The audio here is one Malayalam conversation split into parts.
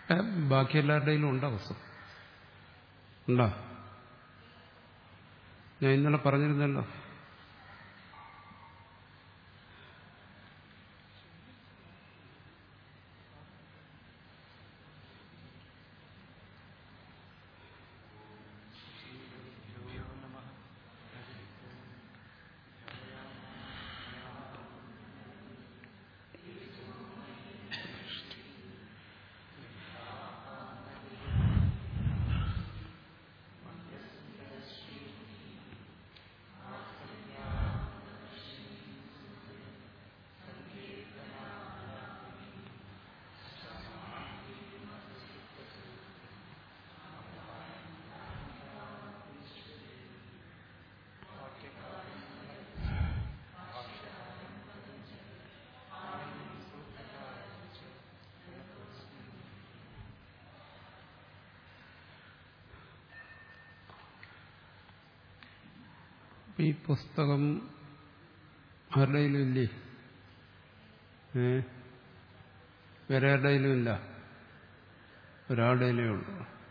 ഏ, ബാക്കി എല്ലാവരുടെയിലും ഉണ്ടോ വസ്തു ഉണ്ടോ ഞാൻ ഇന്നലെ പറഞ്ഞിരുന്നല്ലോ ഈ പുസ്തകം ആരുടെയിലും ഇല്ലേ ഏ വേറെ ആരുടെയിലും ഇല്ല ഒരാളുടെയിലേ ഉള്ളൂ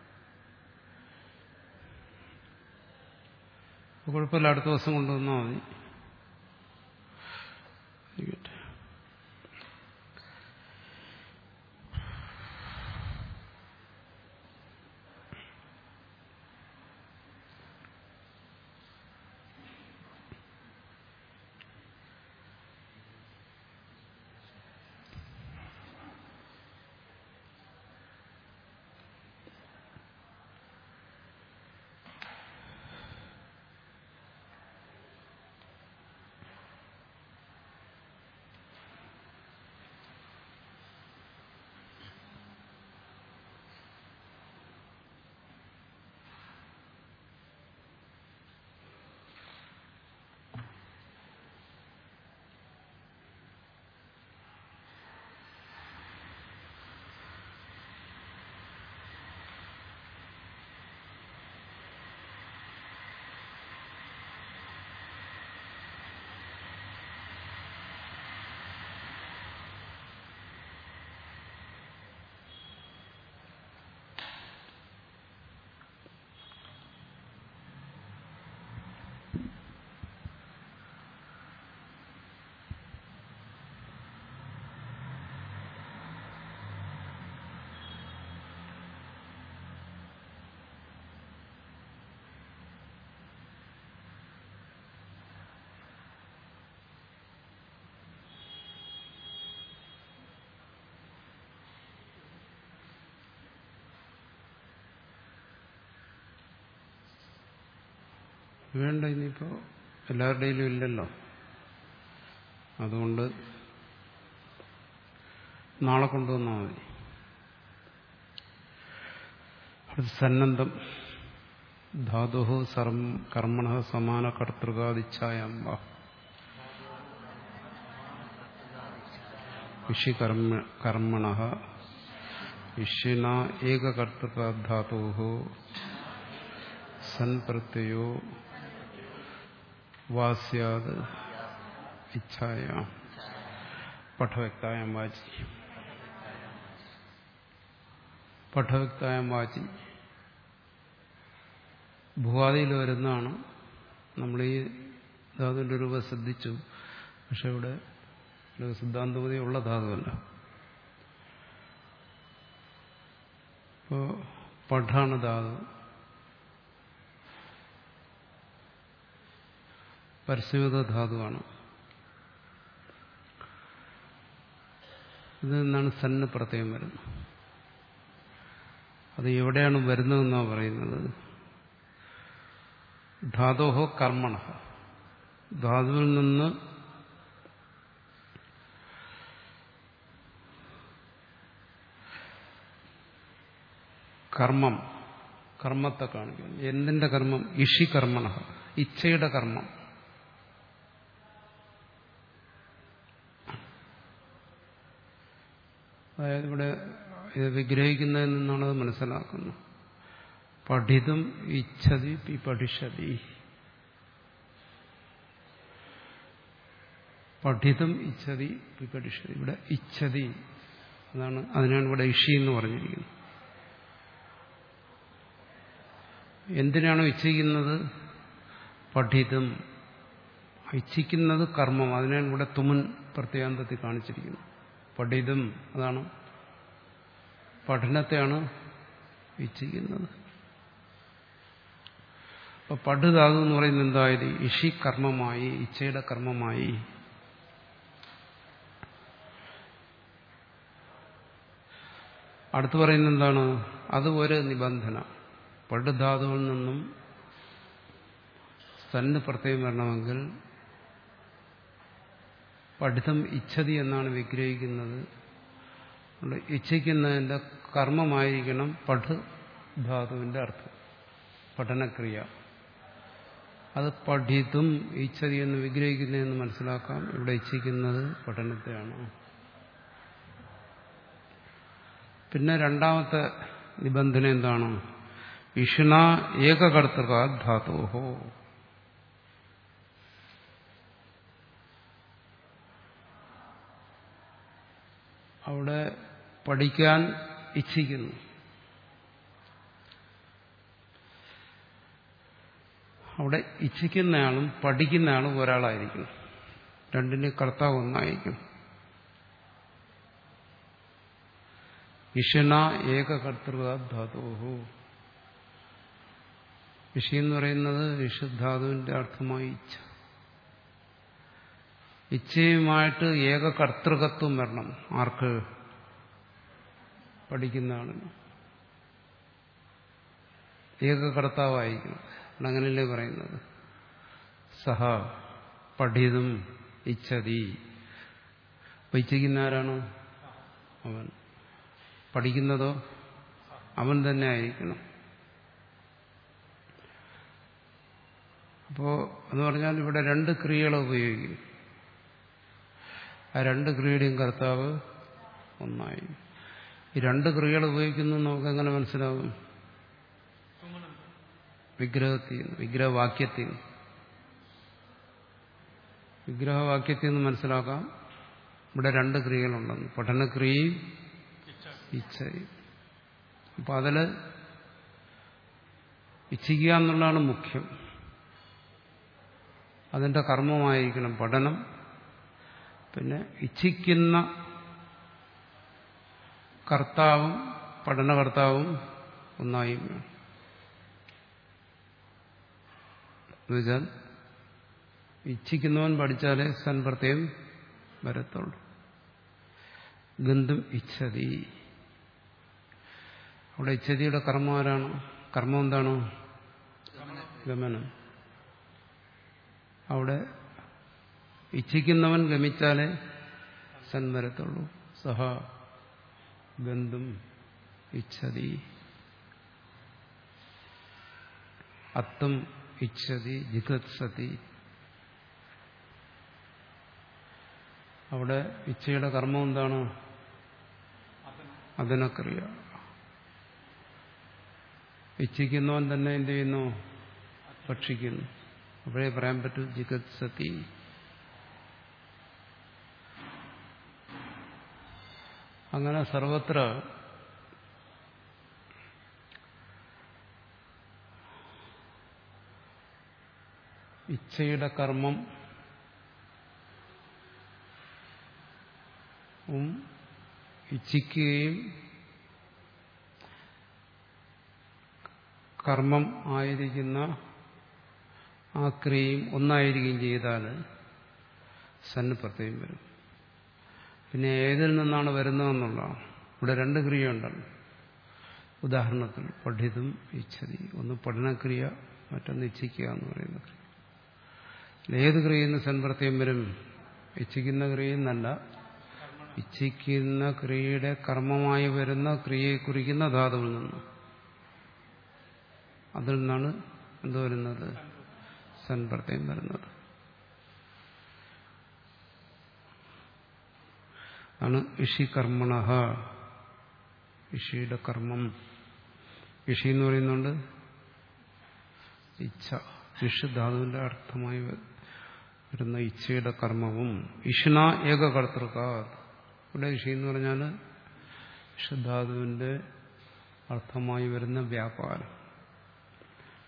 അപ്പൊ കുഴപ്പമില്ല അടുത്ത ദിവസം കൊണ്ടുവന്നാൽ മതി ഇരിക്കട്ടെ. വേണ്ട ഇനിയിപ്പോ എല്ലാവരുടെയിലും ഇല്ലല്ലോ അതുകൊണ്ട് നാളെ കൊണ്ടുവന്നാൽ മതി അടുത്ത സന്നദ്ധം ധാതു കർമ്മണ സമാന കർത്തൃകാദിച്ഛായം വാ വിഷികർമ്മ കർമ്മണ വിഷിന ഏകകർത്തൃകാധാതു സൻപ്രത്യയോ വാസ്യാത് ഇച്ഛായ പഠവ്യക്തായം വാചി പഠവ്യക്തായം വാചി ഭൂവാദിയിൽ വരുന്നതാണ് നമ്മൾ ഈ ധാതുവിന്റെ രൂപം ശ്രദ്ധിച്ചു പക്ഷെ ഇവിടെ സിദ്ധാന്തപതി ഉള്ള ധാതുവല്ല ഇപ്പോ പഠാണ് ധാതു പരസ്യത ധാതുവാണ് ഇതിൽ നിന്നാണ് സന്ന പ്രത്യയം വരുന്നത് അത് എവിടെയാണ് വരുന്നതെന്നാണ് പറയുന്നത് ധാതോഹോ കർമ്മണ ധാതുവിൽ നിന്ന് കർമ്മം കർമ്മത്തെ കാണിക്കുന്നു എന്തിന്റെ കർമ്മം ഇഷി കർമ്മണ ഇച്ഛയുടെ കർമ്മം അതായത് ഇവിടെ ഇത് വിഗ്രഹിക്കുന്നതിൽ നിന്നാണ് അത് മനസ്സിലാക്കുന്നത് പഠിതം ഇച്ഛതി പി പഠിഷതി പഠിതം ഇച്ഛതി പി പഠിഷതി ഇവിടെ ഇച്ഛതി അതാണ് അതിനാണ് ഇവിടെ ഇഷി എന്ന് പറഞ്ഞിരിക്കുന്നത് എന്തിനാണോ ഇച്ഛിക്കുന്നത് പഠിതം ഇച്ഛിക്കുന്നത് കർമ്മം അതിനാണ് ഇവിടെ തുമൻ പ്രത്യേകാന്തത്തിൽ കാണിച്ചിരിക്കുന്നത് പഠിതം അതാണ് പഠനത്തെയാണ് ഇച്ഛിക്കുന്നത് അപ്പൊ പഠിതാതു എന്ന് പറയുന്നത് എന്തായത് ഇഷി കർമ്മമായി ഇച്ഛയുടെ കർമ്മമായി അടുത്ത് പറയുന്നത് എന്താണ് അത് ഒരു നിബന്ധന പഠിധാതുവിൽ നിന്നും സന്ന് പ്രത്യേകം വരണമെങ്കിൽ പഠിതം ഇച്ഛതി എന്നാണ് വിഗ്രഹിക്കുന്നത് ഇച്ഛിക്കുന്നതിന്റെ കർമ്മമായിരിക്കണം പഠ് ധാതുവിന്റെ അർത്ഥം പഠനക്രിയ അത് പഠിതും ഇച്ഛതി എന്ന് വിഗ്രഹിക്കുന്നതെന്ന് മനസ്സിലാക്കാം ഇവിടെ ഇച്ഛിക്കുന്നത് പഠനത്തെയാണ് പിന്നെ രണ്ടാമത്തെ നിബന്ധന എന്താണ് ഇഷണ ഏകകർത്തൃക ധാതോഹോ അവിടെ പഠിക്കാൻ ഇച്ഛിക്കുന്നു അവിടെ ഇച്ഛിക്കുന്നയാളും പഠിക്കുന്നയാളും ഒരാളായിരിക്കണം രണ്ടിന്റെ കർത്താവ് ഒന്നായിരിക്കും ഇഷണ ഏകകർത്തൃക ധാതോഹു ഇഷി എന്ന് പറയുന്നത് ഇഷധാതുവിന്റെ അർത്ഥമായി ഇച്ഛ ഇച്ഛയുമായിട്ട് ഏകകർത്തൃകത്വം വരണം ആർക്ക് പഠിക്കുന്ന ആളിന് ഏകകർത്താവായിരിക്കണം അങ്ങനല്ലേ പറയുന്നത് സഹ പഠിതും ഇച്ഛതി അപ്പൊ ഇച്ഛിക്കുന്ന ആരാണ് അവൻ പഠിക്കുന്നതോ അവൻ തന്നെ ആയിരിക്കണം അപ്പോ എന്ന് പറഞ്ഞാൽ ഇവിടെ രണ്ട് ക്രിയകൾ ഉപയോഗിക്കും ആ രണ്ട് ക്രിയയുടെയും കർത്താവ് ഒന്നായി ഈ രണ്ട് ക്രിയകൾ ഉപയോഗിക്കുന്നു നമുക്ക് എങ്ങനെ മനസ്സിലാവും വിഗ്രഹത്തിൽ നിന്ന് വിഗ്രഹവാക്യത്തിൽ നിന്ന് വിഗ്രഹവാക്യത്തിൽ നിന്ന് മനസ്സിലാക്കാം ഇവിടെ രണ്ട് ക്രിയകളുണ്ടെന്ന് പഠനക്രിയയും ഇച്ഛയും അപ്പൊ അതില് ഇച്ഛിക്കുക എന്നുള്ളതാണ് മുഖ്യം അതിന്റെ കർമ്മമായിരിക്കണം പഠനം പിന്നെ ഇച്ഛിക്കുന്ന കർത്താവും പഠനകർത്താവും ഒന്നായി എന്നുവെച്ചാൽ ഇച്ഛിക്കുന്നവൻ പഠിച്ചാലേ സൻപ്രത്യം വരത്തുള്ളൂ ഗന്ധം ഇച്ഛതി അവിടെ ഇച്ഛതിയുടെ കർമ്മം ആരാണ് കർമ്മം എന്താണ് ഗമനം അവിടെ ഇച്ഛിക്കുന്നവൻ ഗമിച്ചാലേ സൻ വരത്തുള്ളൂ സഹ ഗന്ധം ഇച്ഛതി അത്തം ഇച്ഛതി ജിഗത്സതി അവിടെ ഇച്ഛയുടെ കർമ്മം എന്താണ് അതിനക്രിയ ഇച്ഛിക്കുന്നവൻ തന്നെ എന്ത് ചെയ്യുന്നു ഭക്ഷിക്കുന്നു അപ്പോഴേ പറയാൻ പറ്റൂ ജിഗത്സതി അങ്ങനെ സർവത്ര ഇച്ഛയുടെ കർമ്മം ഇച്ഛിക്കുകയും കർമ്മം ആയിരിക്കുന്ന ആ ക്രിയയും ഒന്നായിരിക്കുകയും ചെയ്താൽ സന്ന് പ്രത്യേകം വരും പിന്നെ ഏതിൽ നിന്നാണ് വരുന്നതെന്നുള്ളതാണ് ഇവിടെ രണ്ട് ക്രിയ ഉണ്ടല്ലോ ഉദാഹരണത്തിൽ പഠിതം ഇച്ഛതി ഒന്ന് പഠനക്രിയ മറ്റൊന്ന് ഇച്ഛിക്കുക എന്ന് പറയുന്ന ക്രിയ ഏത് ക്രിയയിൽ നിന്ന് സൻപ്രത്യം വരും ഇച്ഛിക്കുന്ന ക്രിയയിൽ നിന്നല്ല ഇച്ഛിക്കുന്ന ക്രിയയുടെ കർമ്മമായി വരുന്ന ക്രിയയെ കുറിക്കുന്ന ധാതുവിൽ നിന്ന് അതിൽ നിന്നാണ് എന്ത് വരുന്നത് സൻപ്രത്യം വരുന്നത് ആണ് ഇഷികർമ്മണ ഇഷിയുടെ കർമ്മം ഇഷി എന്ന് പറയുന്നുണ്ട് ഇച്ഛ ഇഷ് ധാതുവിന്റെ അർത്ഥമായി വരുന്ന ഇച്ഛയുടെ കർമ്മവും ഇഷ്ണ ഏകകർത്തൃക ഇവിടെ ഇഷി എന്ന് പറഞ്ഞാൽ ഇഷധാതുവിന്റെ അർത്ഥമായി വരുന്ന വ്യാപാരം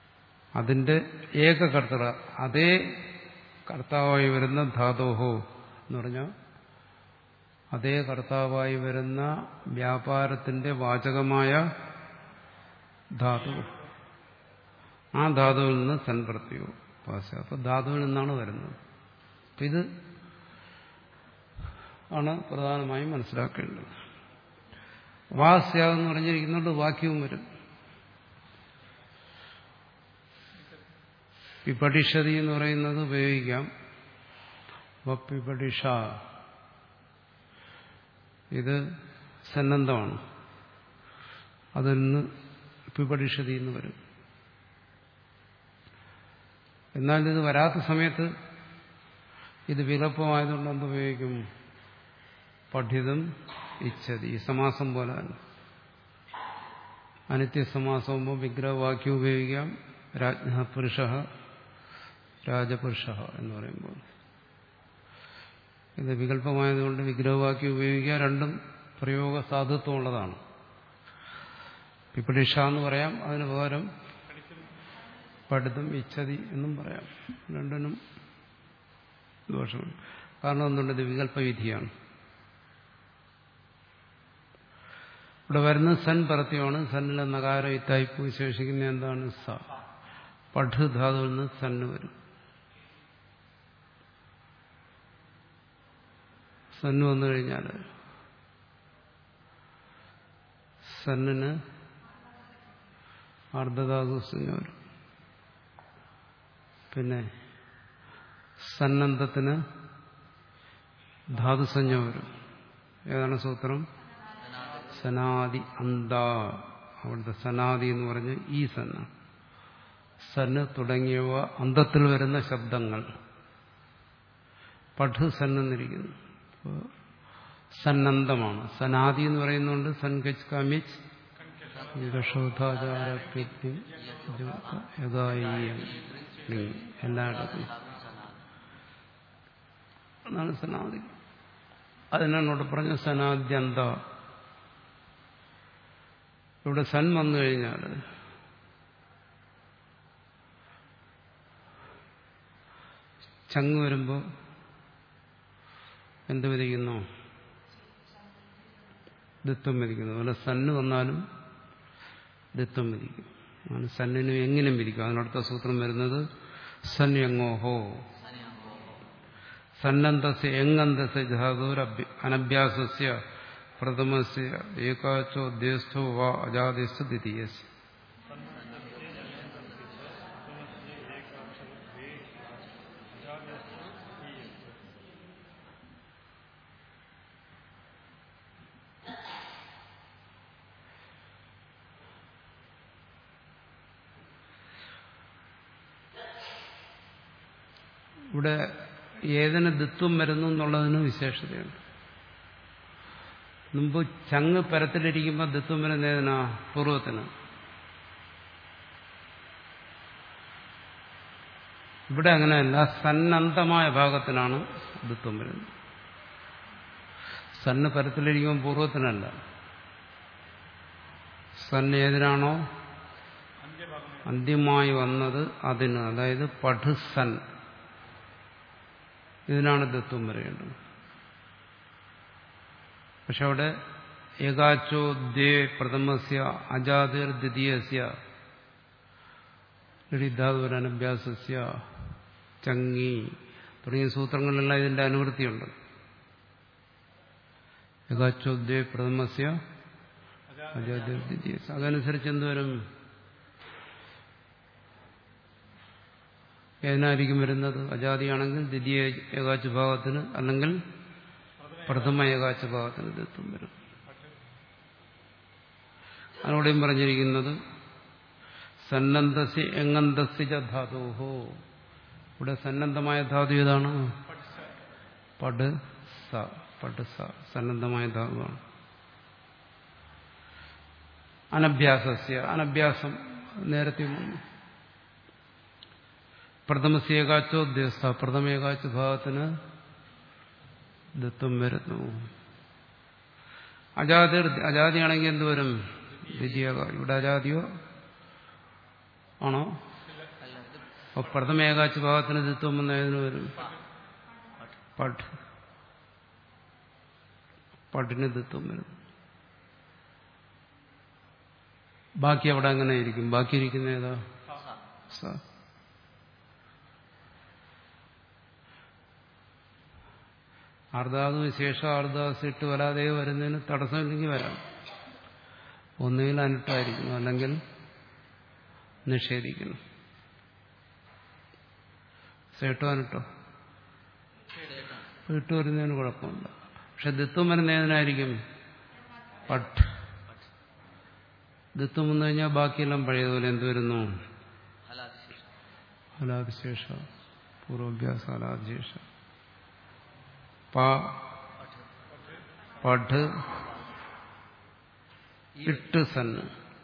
അതിന്റെ ഏകകർത്തൃ അതേ കർത്താവായി വരുന്ന ധാതോഹോ എന്ന് പറഞ്ഞാൽ അതേ കർത്താവായി വരുന്ന വ്യാപാരത്തിന്റെ വാചകമായ ധാതു ആ ധാതുവിൽ നിന്ന് സൻപ്രത്യോ പാസ അപ്പൊ ധാതുവിൽ നിന്നാണ് വരുന്നത് അപ്പൊ ഇത് ആണ് പ്രധാനമായും മനസ്സിലാക്കേണ്ടത് വാസ്യാന്ന് പറഞ്ഞിരിക്കുന്നുണ്ട് വാക്യവും വരും പിപഠിഷതി എന്ന് പറയുന്നത് ഉപയോഗിക്കാം വപ്പിപഠിഷ ഇത് സന്നദ്ധമാണ് അതിൽ നിന്ന് പിപഠിഷതി എന്ന് വരും എന്നാൽ ഇത് വരാത്ത സമയത്ത് ഇത് വികല്പമായതുകൊണ്ട് എന്ത് ഉപയോഗിക്കും പഠിതം ഇച്ഛതി ഈ സമാസം പോലെ തന്നെ അനിത്യസമാസമാകുമ്പോൾ വിഗ്രഹവാക്യം ഉപയോഗിക്കാം രാജ്ഞ പുരുഷ രാജപുരുഷ എന്ന് പറയുമ്പോൾ ഇത് വികല്പമായതുകൊണ്ട് വിഗ്രഹവാക്യം ഉപയോഗിക്കുക രണ്ടും പ്രയോഗ സാധുത്വമുള്ളതാണ് പിപ്പടിഷ എന്ന് പറയാം അതിന് പകരം പഠിതം ഇച്ഛതി എന്നും പറയാം രണ്ടിനും ദോഷമുണ്ട് കാരണം എന്തുകൊണ്ട് ഇത് വികല്പവിധിയാണ് ഇവിടെ വരുന്നത് സൻ പരത്യമാണ് സന്നിലെ നകാരം ഇത്തായിപ്പ് വിശേഷിക്കുന്ന എന്താണ് സ പഠ് ധാതുവിൽ നിന്ന് സന്ന് വരും സന്ന് വന്നു കഴിഞ്ഞാൽ സന്നിന് അർദ്ധധാതു സഞ്ജ വരും പിന്നെ സന്നദ്ധത്തിന് ധാതുസഞ്ജ വരും ഏതാണ് സൂത്രം സനാദി അന്ത അവിടുത്തെ സനാദി എന്ന് പറഞ്ഞ് ഈ സന്ന സന്ന് തുടങ്ങിയവ അന്തത്തിൽ വരുന്ന ശബ്ദങ്ങൾ പഠ് സന്നെന്നിരിക്കുന്നു സന്നദ്ധമാണ് സനാദി എന്ന് പറയുന്നുണ്ട് സൻകച്ച് കാമിച്ച് എല്ലായിടത്തും അതാണ് സനാദി അതിനാണ് ഇവിടെ പറഞ്ഞ സനാദ്യന്ത ഇവിടെ സൻ വന്നു കഴിഞ്ഞാൽ ചങ്ങ് വരുമ്പോൾ എന്ത് വിധിക്കുന്നു ദിത്വം വിധിക്കുന്നു അതുപോലെ സന്ന് വന്നാലും ദിത്വം വിധിക്കും അങ്ങനെ സന്നിനും എങ്ങനെ വിധിക്കും അതിനടുത്ത സൂത്രം വരുന്നത് സൻ എങ്ങോഹോ സന്നന്തസ് എങ്ങന്തസ് ധാതുര അനഭ്യാസസ്യ പ്രഥമസ്യ ഏകാച്ചോ ദ്വേസ്ഥോ വാ അജാദേസ്ഥ ദ്വിതീയസ് ഇവിടെ ഏതിന് ദിത്വം വരുന്നു എന്നുള്ളതിന് വിശേഷതയുണ്ട് മുമ്പ് ചങ്ങ് പരത്തിലിരിക്കുമ്പോൾ ദിത്വം വരുന്ന ഏതിനാ പൂർവ്വത്തിന് ഇവിടെ അങ്ങനെയല്ല സന്നദ്ധമായ ഭാഗത്തിനാണ് ദിത്വം വരുന്നത് സന്ന് പരത്തിലിരിക്കുമ്പോൾ പൂർവ്വത്തിനല്ല സന്ന് ഏതിനാണോ അന്ത്യമായി വന്നത് അതിന് അതായത് പഠുസൻ ഇതിനാണ് ദത്വം വരേണ്ടത് പക്ഷെ അവിടെ ഏകാച്ചോ ദ്വേ പ്രഥമസ്യ അജാതിർ ദ്വിതീയസ്യ ലളിതാതുരനഭ്യാസസ്യ ചങ്ങി തുടങ്ങിയ സൂത്രങ്ങളിലെല്ലാം ഇതിന്റെ അനുവൃത്തിയുണ്ട് ഏകാച്ചോ ദ്വേ പ്രഥമസ്യ അജാതിർ ദ്വിതീയസ്യ അതനുസരിച്ച് എന്തുവരും ഏതിനായിരിക്കും വരുന്നത് അജാതിയാണെങ്കിൽ ദ്വിതീയ ഏകാച്ച ഭാഗത്തിന് അല്ലെങ്കിൽ പ്രഥമ ഏകാച്ച ഭാഗത്തിന് ദത്വം വരും അതിനോടെയും പറഞ്ഞിരിക്കുന്നത് സന്നദ്ധസി എങ്ങന്തസിജ ധാതുഹോ ഇവിടെ സന്നദ്ധമായ ധാതു ഏതാണ് പട് സ പട് സ സന്നദ്ധമായ ധാതുവാണ് അനഭ്യാസസ്യ അനഭ്യാസം നേരത്തെ വന്നു പ്രഥമസ്യേകാച്ചോ ദ്വസ്ഥ പ്രഥമേകാച്ച ഭാഗത്തിന് ദത്വം വരുന്നു അജാതി അജാതിയാണെങ്കിൽ എന്തുവരും ദ്വിതീയ ഇവിടെ അജാതിയോ ആണോ അപ്പൊ പ്രഥമ ഏകാച്ച ഭാഗത്തിന് ദിത്വം വന്ന ഏതിന് വരും പട്ട് പട്ടിന് ദിത്വം വരും ബാക്കി അവിടെ അങ്ങനെ ഇരിക്കും ബാക്കി ഇരിക്കുന്ന ഏതാ സ അർദ്ധാതു ശേഷം അർദ്ധാസ് ഇട്ട് വരാതെ വരുന്നതിന് തടസ്സമില്ലെങ്കിൽ വരാം ഒന്നുകിൽ അനിട്ടായിരിക്കണം അല്ലെങ്കിൽ നിഷേധിക്കണം സേട്ടോ അനിട്ടോ ഇട്ട് വരുന്നതിന് കുഴപ്പമില്ല പക്ഷെ ദിത്വം വരുന്ന ഏതിനായിരിക്കും പട്ട് ദിത്വം വന്നു കഴിഞ്ഞാൽ ബാക്കിയെല്ലാം പഴയതുപോലെ എന്ത് വരുന്നു ഹലാദിശേഷം ഹലാദിശേഷ പൂർവഭ്യാസ ഹലാദിശേഷ പ പഠ് ഇട്ട് സന്ന്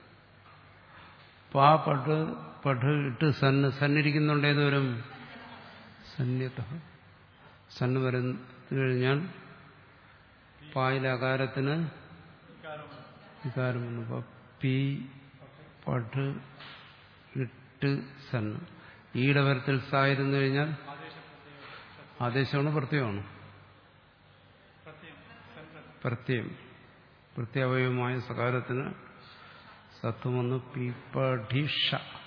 പാ പഠ് പഠ് ഇട്ട് സന്ന് സന്നിരിക്കുന്നുണ്ട് ഏതുവരും സന്യത സന്ന് വരുന്നു കഴിഞ്ഞാൽ പായിലെ അകാരത്തിന് വികാരം വന്നു അപ്പൊ പി പഠ് ഇട്ട് സന്ന് ഈയുടെ വരത്തിൽ സായിരുന്നു കഴിഞ്ഞാൽ ആദേശമാണ് പ്രത്യയമാണ് പ്രത്യയം പ്രത്യവയവമായ സകാരത്തിന് സത്വം വന്ന് പിപഠിഷ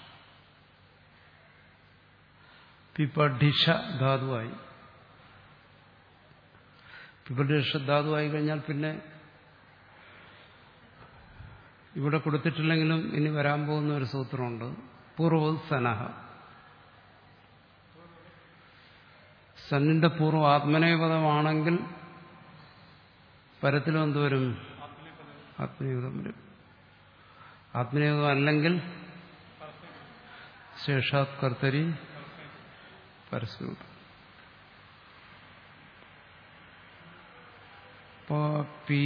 പിപഠിഷ ധാതുവായി പിപഠിഷ ധാതുവായി കഴിഞ്ഞാൽ പിന്നെ ഇവിടെ കൊടുത്തിട്ടില്ലെങ്കിലും ഇനി വരാൻ പോകുന്ന ഒരു സൂത്രമുണ്ട് പൂർവ്വ സനഹ സന്നിന്റെ പൂർവ്വ ആത്മനേപദമാണെങ്കിൽ പരത്തിലും എന്തുവരും ആത്മീയതം വരും ആത്മീയതം അല്ലെങ്കിൽ ശേഷാത് കർത്തരി പരസ്യം ഇപ്പോ പി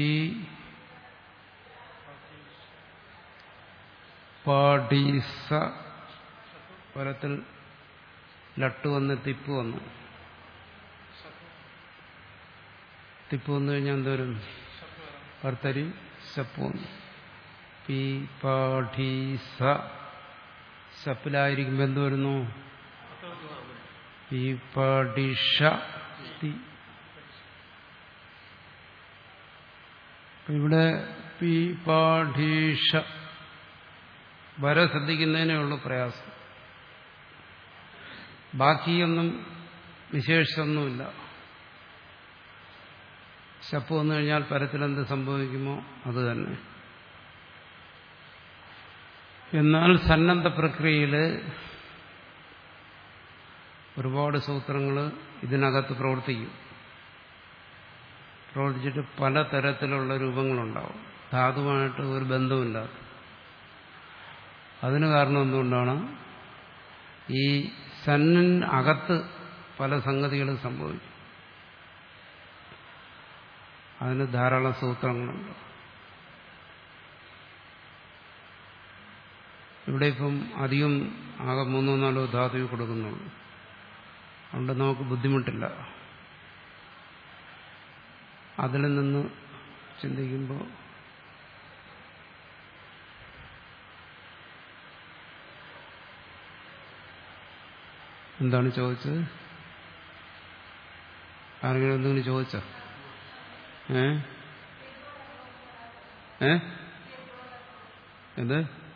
പടീസ പരത്തിൽ ലട്ട് വന്ന് തിപ്പ് വന്നു തിപ്പ് വന്നു കഴിഞ്ഞാൽ എന്തോരും കർത്തരി ശപ്പ് വന്നു പി പീസ ശപ്പിലായിരിക്കുമ്പോൾ എന്ത് വരുന്നു പി പടിഷ തി ഇവിടെ പി പാഠീഷ വര ശ്രദ്ധിക്കുന്നതിനേ ഉള്ളൂ പ്രയാസം ബാക്കിയൊന്നും വിശേഷിച്ചൊന്നുമില്ല ശപ്പ് വന്നു കഴിഞ്ഞാൽ പരത്തിലെന്ത് സംഭവിക്കുമോ അത് തന്നെ എന്നാൽ സന്നദ്ധ പ്രക്രിയയിൽ ഒരുപാട് സൂത്രങ്ങൾ ഇതിനകത്ത് പ്രവർത്തിക്കും പ്രവർത്തിച്ചിട്ട് പലതരത്തിലുള്ള രൂപങ്ങളുണ്ടാവും ധാതുവായിട്ട് ഒരു ബന്ധമില്ലാത്ത അതിന് കാരണം എന്തുകൊണ്ടാണ് ഈ സന്നിൻ അകത്ത് പല സംഗതികളും സംഭവിക്കും അതിന് ധാരാളം സൂത്രങ്ങളുണ്ട് ഇവിടെ ഇപ്പം അധികം ആകെ മൂന്നോ നാലോ ധാതു കൊടുക്കുന്നുള്ളൂ അതുകൊണ്ട് നമുക്ക് ബുദ്ധിമുട്ടില്ല അതിൽ നിന്ന് ചിന്തിക്കുമ്പോൾ എന്താണ് ചോദിച്ചത് ആരെങ്കിലും എന്തെങ്കിലും ചോദിച്ചോ ഏ ഏ എന്ത്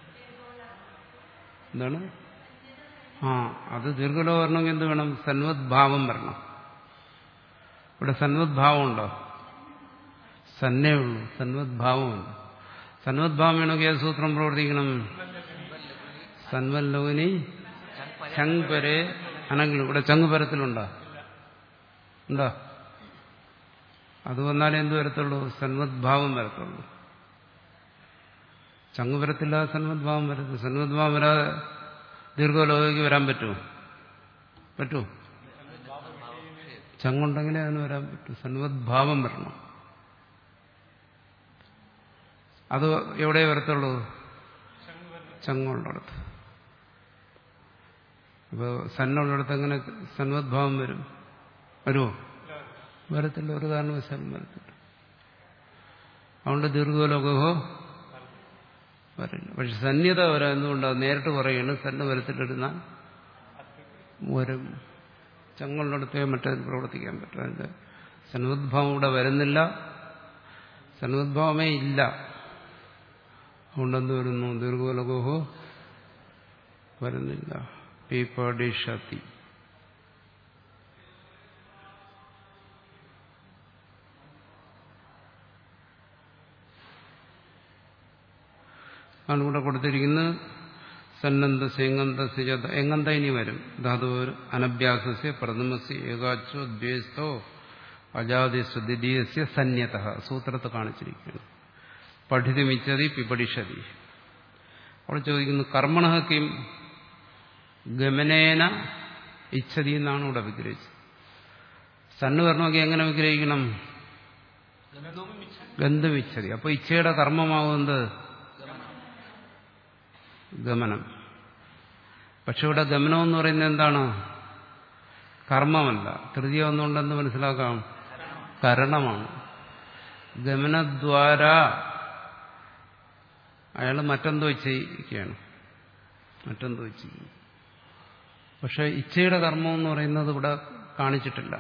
എന്താണ് ആ അത് ദീർഘലോ വരണമെങ്കിൽ എന്ത് വേണം സന്വദ്ഭാവം വരണം ഇവിടെ സന്വദ്ഭാവം ഉണ്ടോ സന്നേ ഉള്ളൂ സന്വദ്ഭാവമുണ്ട് സന്വദ്ഭാവം വേണമെങ്കിൽ ഏത് സൂത്രം പ്രവർത്തിക്കണം സന്വല്ലവനി ചങ് പരെ അനങ്കിലും ഇവിടെ ചങ് പരത്തിലുണ്ടോ ഉണ്ടോ അത് വന്നാലേ എന്ത് വരത്തുള്ളൂ സന്മദ്ഭാവം വരത്തുള്ളൂ ചങ്ങ് വരത്തില്ലാതെ സന്മദ്ഭാവം വരത്തില്ല സന്മദ്ഭാവം വരാതെ ദീർഘലോകയ്ക്ക് വരാൻ പറ്റുമോ പറ്റുമോ ചങ്ങുണ്ടെങ്കിലേ അതിന് വരാൻ പറ്റൂ സന്മദ്ഭാവം വരണം അത് എവിടെ വരത്തുള്ളൂ ചങ്ങുള്ളിടത്ത് അപ്പോൾ സന്നുള്ളിടത്ത് എങ്ങനെ സന്മദ്ഭാവം വരും വരുമോ വരത്തില്ല ഒരു കാരണവശാലും വരത്തില്ല അതുകൊണ്ട് ദീർഘലോകോ വരില്ല പക്ഷെ സന്യത വരാം എന്തുകൊണ്ടാണ് നേരിട്ട് പറയുകയാണ് സന്ന വരത്തിലിരുന്ന വരും ചങ്ങളുടെ അടുത്തേ മറ്റേതിൽ പ്രവർത്തിക്കാൻ പറ്റും അതിന്റെ സനുദ്ഭാവം ഇവിടെ വരുന്നില്ല സനുദ്ഭാവമേ ഇല്ല അതുകൊണ്ടെന്ത് വരുന്നു ദീർഘോലഗോഹോ വരുന്നില്ല പീപ്പടിഷത്തി ആണ് ഇവിടെ കൊടുത്തിരിക്കുന്നത് സന്നദ്ധ സേങ്ങന്ത സിജത എങ്ങന്ത ഇനി വരും ധാതു അനഭ്യാസസ്യ പ്രഥമസ്യ ഏകാച്ചോ ദ്വേസ്തോ അജാതിസ്വ ദ്വിതീയസ്യ സന്യത സൂത്രത്തെ കാണിച്ചിരിക്കുകയാണ് പഠിതമിച്ചതി പിപടിഷതി അവിടെ ചോദിക്കുന്നു കർമ്മണ കിം ഗമനേന ഇച്ഛതി എന്നാണ് ഇവിടെ വിഗ്രഹിച്ചത് സണ്ണ് വരണമെങ്കിൽ എങ്ങനെ വിഗ്രഹിക്കണം ഗന്ധമിച്ഛതി അപ്പൊ ഇച്ഛയുടെ കർമ്മമാവുന്നത് ഗമനം പക്ഷെ ഇവിടെ ഗമനം എന്ന് പറയുന്നത് എന്താണ് കർമ്മമല്ല തൃതീയ ഒന്നുകൊണ്ടെന്ന് മനസ്സിലാക്കാം കരണമാണ് ഗമനദ്വാര അയാൾ മറ്റെന്തോ ഇച്ഛയിക്കുകയാണ് മറ്റെന്തോ ഇച്ഛിക്കുന്നു പക്ഷെ ഇച്ഛയുടെ കർമ്മം എന്ന് പറയുന്നത് ഇവിടെ കാണിച്ചിട്ടില്ല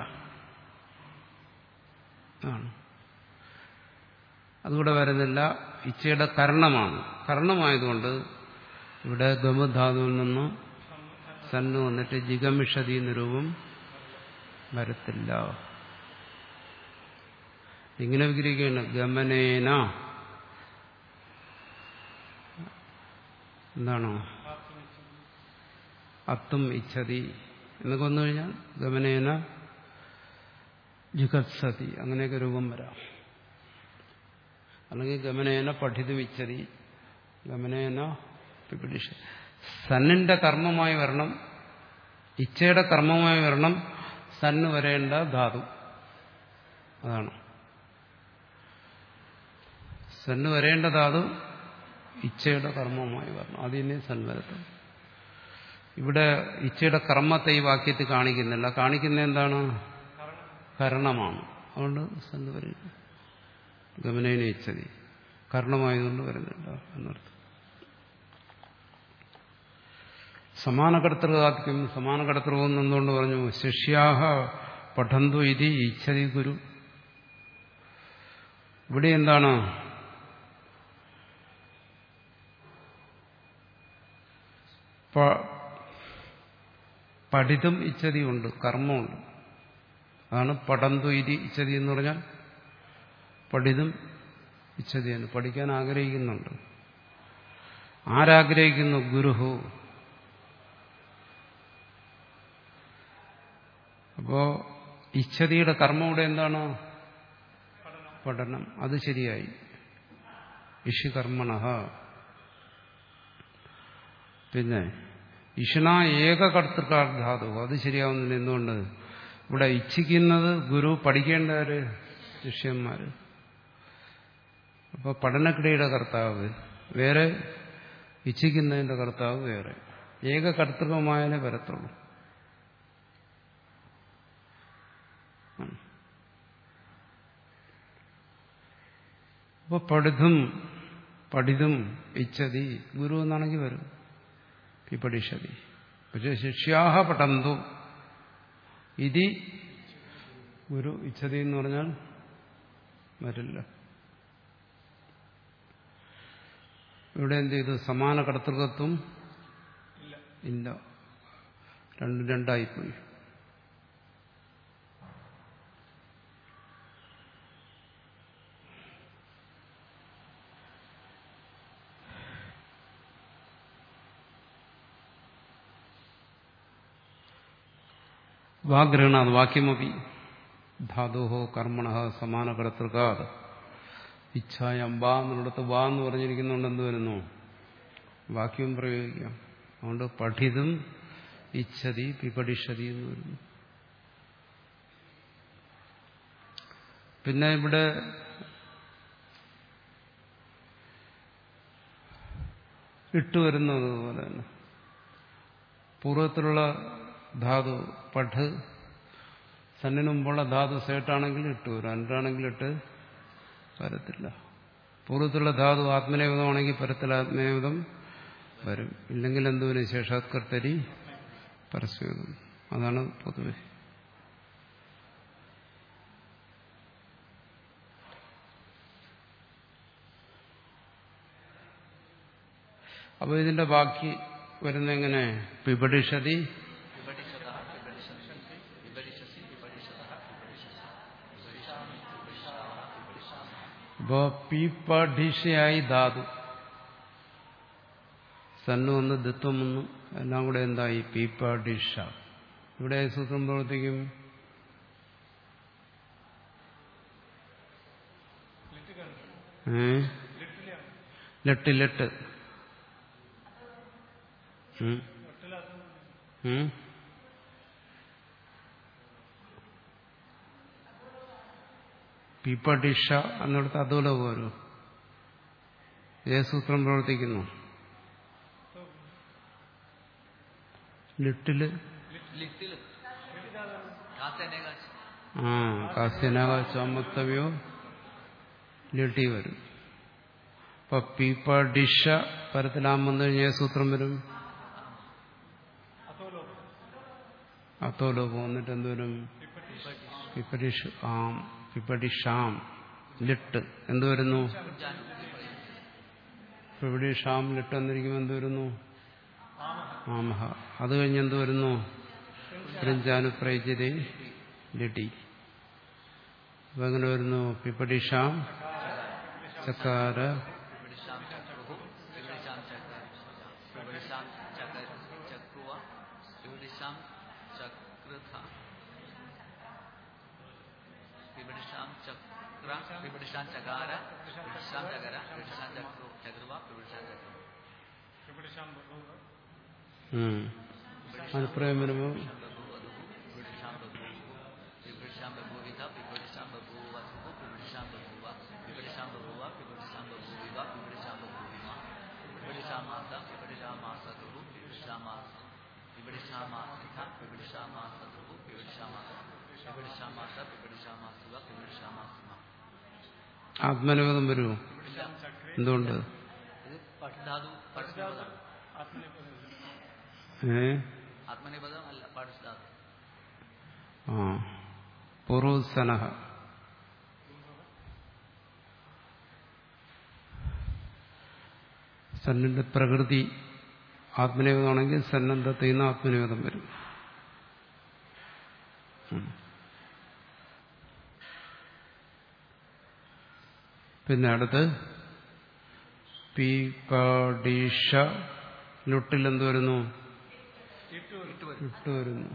ആണ് അതുകൂടെ വരുന്നില്ല ഇച്ഛയുടെ കരണമാണ് കരണമായതുകൊണ്ട് ഇവിടെ ഗമധാതുവിൽ നിന്ന് സന്ന് വന്നിട്ട് ജിഗമിഷതി എന്ന രൂപം വരത്തില്ല ഇങ്ങനെ വിഗ്രഹിക്കുകയാണ് ഗമനേന എന്താണോ അത്തും ഇച്ഛതി എന്നൊക്കെ വന്നു കഴിഞ്ഞാൽ ഗമനേന ജുഗത്സതി അങ്ങനെയൊക്കെ രൂപം വരാം അല്ലെങ്കിൽ ഗമനേന പഠിതും ഇച്ഛതി ഗമനേന പിപിടിഷ സന്നിന്റെ കർമ്മമായി വരണം ഇച്ഛയുടെ കർമ്മമായി വരണം സന്ന് വരേണ്ട ധാതു അതാണ് സന്ന് വരേണ്ട ധാതു ഇച്ഛയുടെ കർമ്മമായി വരണം അതിനെ സൻവരത്തും ഇവിടെ ഇച്ഛയുടെ കർമ്മത്തെ ഈ വാക്യത്തിൽ കാണിക്കുന്നില്ല കാണിക്കുന്ന എന്താണ് കരണമാണ് അതുകൊണ്ട് സന്ന് വരില്ല ഗമനേന ഇച്ഛതി കരണമായതുകൊണ്ട് വരുന്നില്ല എന്നർത്ഥം സമാനകർത്തൃവാക്യം സമാനകർത്തൃവം എന്തുകൊണ്ട് പറഞ്ഞു ശിഷ്യാഹ പഠന്തു ഇതി ഇച്ഛതി ഗുരു ഇവിടെ എന്താണ് പഠിതം ഇച്ഛതി ഉണ്ട് കർമ്മമുണ്ട് അതാണ് പഠന്തു ഇതി ഇച്ഛതി എന്ന് പറഞ്ഞാൽ പഠിതം ഇച്ഛതിയാണ് പഠിക്കാൻ ആഗ്രഹിക്കുന്നുണ്ട് ആരാഗ്രഹിക്കുന്നു ഗുരുഹു അപ്പോ ഇച്ഛതിയുടെ കർമ്മം ഇവിടെ എന്താണ് പഠനം അത് ശരിയായി ഇഷുകർമ്മണ പിന്നെ ഇഷണ ഏകകർത്തൃകാർധാതു അത് ശരിയാവുന്നില്ല എന്തുകൊണ്ട് ഇവിടെ ഇച്ഛിക്കുന്നത് ഗുരു പഠിക്കേണ്ടവര് ശിഷ്യന്മാര് അപ്പൊ പഠനക്രിയയുടെ കർത്താവ് വേറെ ഇച്ഛിക്കുന്നതിന്റെ കർത്താവ് വേറെ ഏകകർത്തൃകമായാലേ വരത്തുള്ളൂ അപ്പൊ പഠിതും പഠിതും ഇച്ഛതി ഗുരു എന്നാണെങ്കിൽ വരും ഈ പഠിഷതി പക്ഷെ ശിഷ്യാഹ പഠന്തു ഇതി ഗുരു ഇച്ഛതി എന്ന് പറഞ്ഞാൽ വരില്ല ഇവിടെ എന്ത് ചെയ്തു സമാന കർത്തൃകത്വം ഇല്ല രണ്ടും രണ്ടായിപ്പോയി വാഗ്രഹണ വാക്യമപി ധാതുഹോ കർമ്മണ സമാനകർത്തൃകാത് ഇച്ഛായം വാ എന്നുള്ളിടത്ത് വാ എന്ന് പറഞ്ഞിരിക്കുന്നുണ്ട് എന്ത് വരുന്നു വാക്യം പ്രയോഗിക്കാം അതുകൊണ്ട് പഠിതും ഇച്ഛതി പിപടിഷതി എന്ന് വരുന്നു പിന്നെ ഇവിടെ ഇട്ടുവരുന്നത് പോലെ തന്നെ പൂർവ്വത്തിലുള്ള ധാതു പഠ് സന്നിന് മുമ്പുള്ള ധാതു സേട്ടാണെങ്കിൽ ഇട്ട് വരും അൻറാണെങ്കിൽ ഇട്ട് വരത്തില്ല പൂർവ്വത്തിലുള്ള ധാതു ആത്മനേവിതമാണെങ്കിൽ പരത്തിൽ ആത്മനേവിതം വരും ഇല്ലെങ്കിൽ എന്തുവിന് ശേഷാത്കർത്തരി പരസ്യവിധം അതാണ് പൊതുവെ അപ്പൊ ഇതിന്റെ ബാക്കി വരുന്ന എങ്ങനെ പിപടിഷതി വിപടിശത വിപടിശന്തി വിപടിശസി വിപടിശത അപ്പോ പീപഠിഷയായി ധാതു സന്നു ഒന്ന് ദിത്വം ഒന്നും എല്ലാം കൂടെ എന്തായി പീപഠിഷ ഇവിടെ സൂത്രം പ്രവർത്തിക്കും ഏ ലെട്ട് ലെട്ട് ഉം. ഉം. പീപ്പടിഷ എന്നിടത്ത് അതുപോലെ പോരൂ ഏത് സൂത്രം പ്രവർത്തിക്കുന്നു ലിട്ടില് ലിറ്റില് കാത്തനേക ആ കാസ്യനാകാശാമത്തവ്യോ ലിട്ടി വരും അപ്പൊ പീപ്പടിഷ പരത്തിലാം വന്നു കഴിഞ്ഞാൽ ഏത് സൂത്രം വരും അത്തോലോപം വന്നിട്ട് എന്തുവരും പിപ്പടിഷ് ആം പിപ്പടിഷാം ലിട്ട് എന്ത് വരുന്നു പിപ്പടിഷാം ലിട്ട് എന്നിരിക്കുമ്പോൾ എന്ത് വരുന്നു ആമഹ അത് കഴിഞ്ഞ് എന്ത് വരുന്നു പ്രിഞ്ചാനുപ്രയച്ചത് ലിട്ടി അപ്പൊ എങ്ങനെ വരുന്നു പിപ്പടിഷാം ചക്കാര വിപടിശാം ചക്രുഹു വിപടിശാം ചക്ര വിപടിശാം ചക്ര ചക്രുവ വിപടിശാം ചക്രഥ വിപടിശാം ചക്ര വിപടിശാം ചകാര വിപടിശാം ചകര വിപടിശാം ചക്രു ചക്രുവ വിപടിശാം ചക്ര ഉം. അനുപ്രയം വരുമ്പോൾ വിപടിശാം ബഭൂവ വിപടിശാം ബഭൂവിധ വിപടിശാം ബഭൂവധു വിപടിശാം ബഭൂവ വിപടിശാം ബഭൂവ വിപടിശാം ബഭൂവിവ വിപടിശാം ബഭൂവിമ വിപടിശാമാസ വിപടിശാമാസധു വിപടിശാമാസ വിപടിശാമാസിധ വിപടിശാമാസധു വിപടിശാമാസ വിപടിശാമാസ വിപടിശാമാസുവ വിപടിശാമാസിമ ആത്മനിവേദം വരുമോ എന്തുകൊണ്ട് ഇത് പഠിതാതു പഠിതാതാണ് ഏ ആത്മനിപദം അല്ല പഠിതാതു ആ പുറൂസനഹ സന്നിന്റെ പ്രകൃതി ആത്മനിവേദമാണെങ്കിൽ സന്നദ്ധത്തിൽ നിന്ന് ആത്മനിവേദം വരും ഉം. പിന്നെ അടുത്ത് പീപടീഷ ലുട്ടിൽ എന്ത് വരുന്നു ഇട്ട് വരുന്നു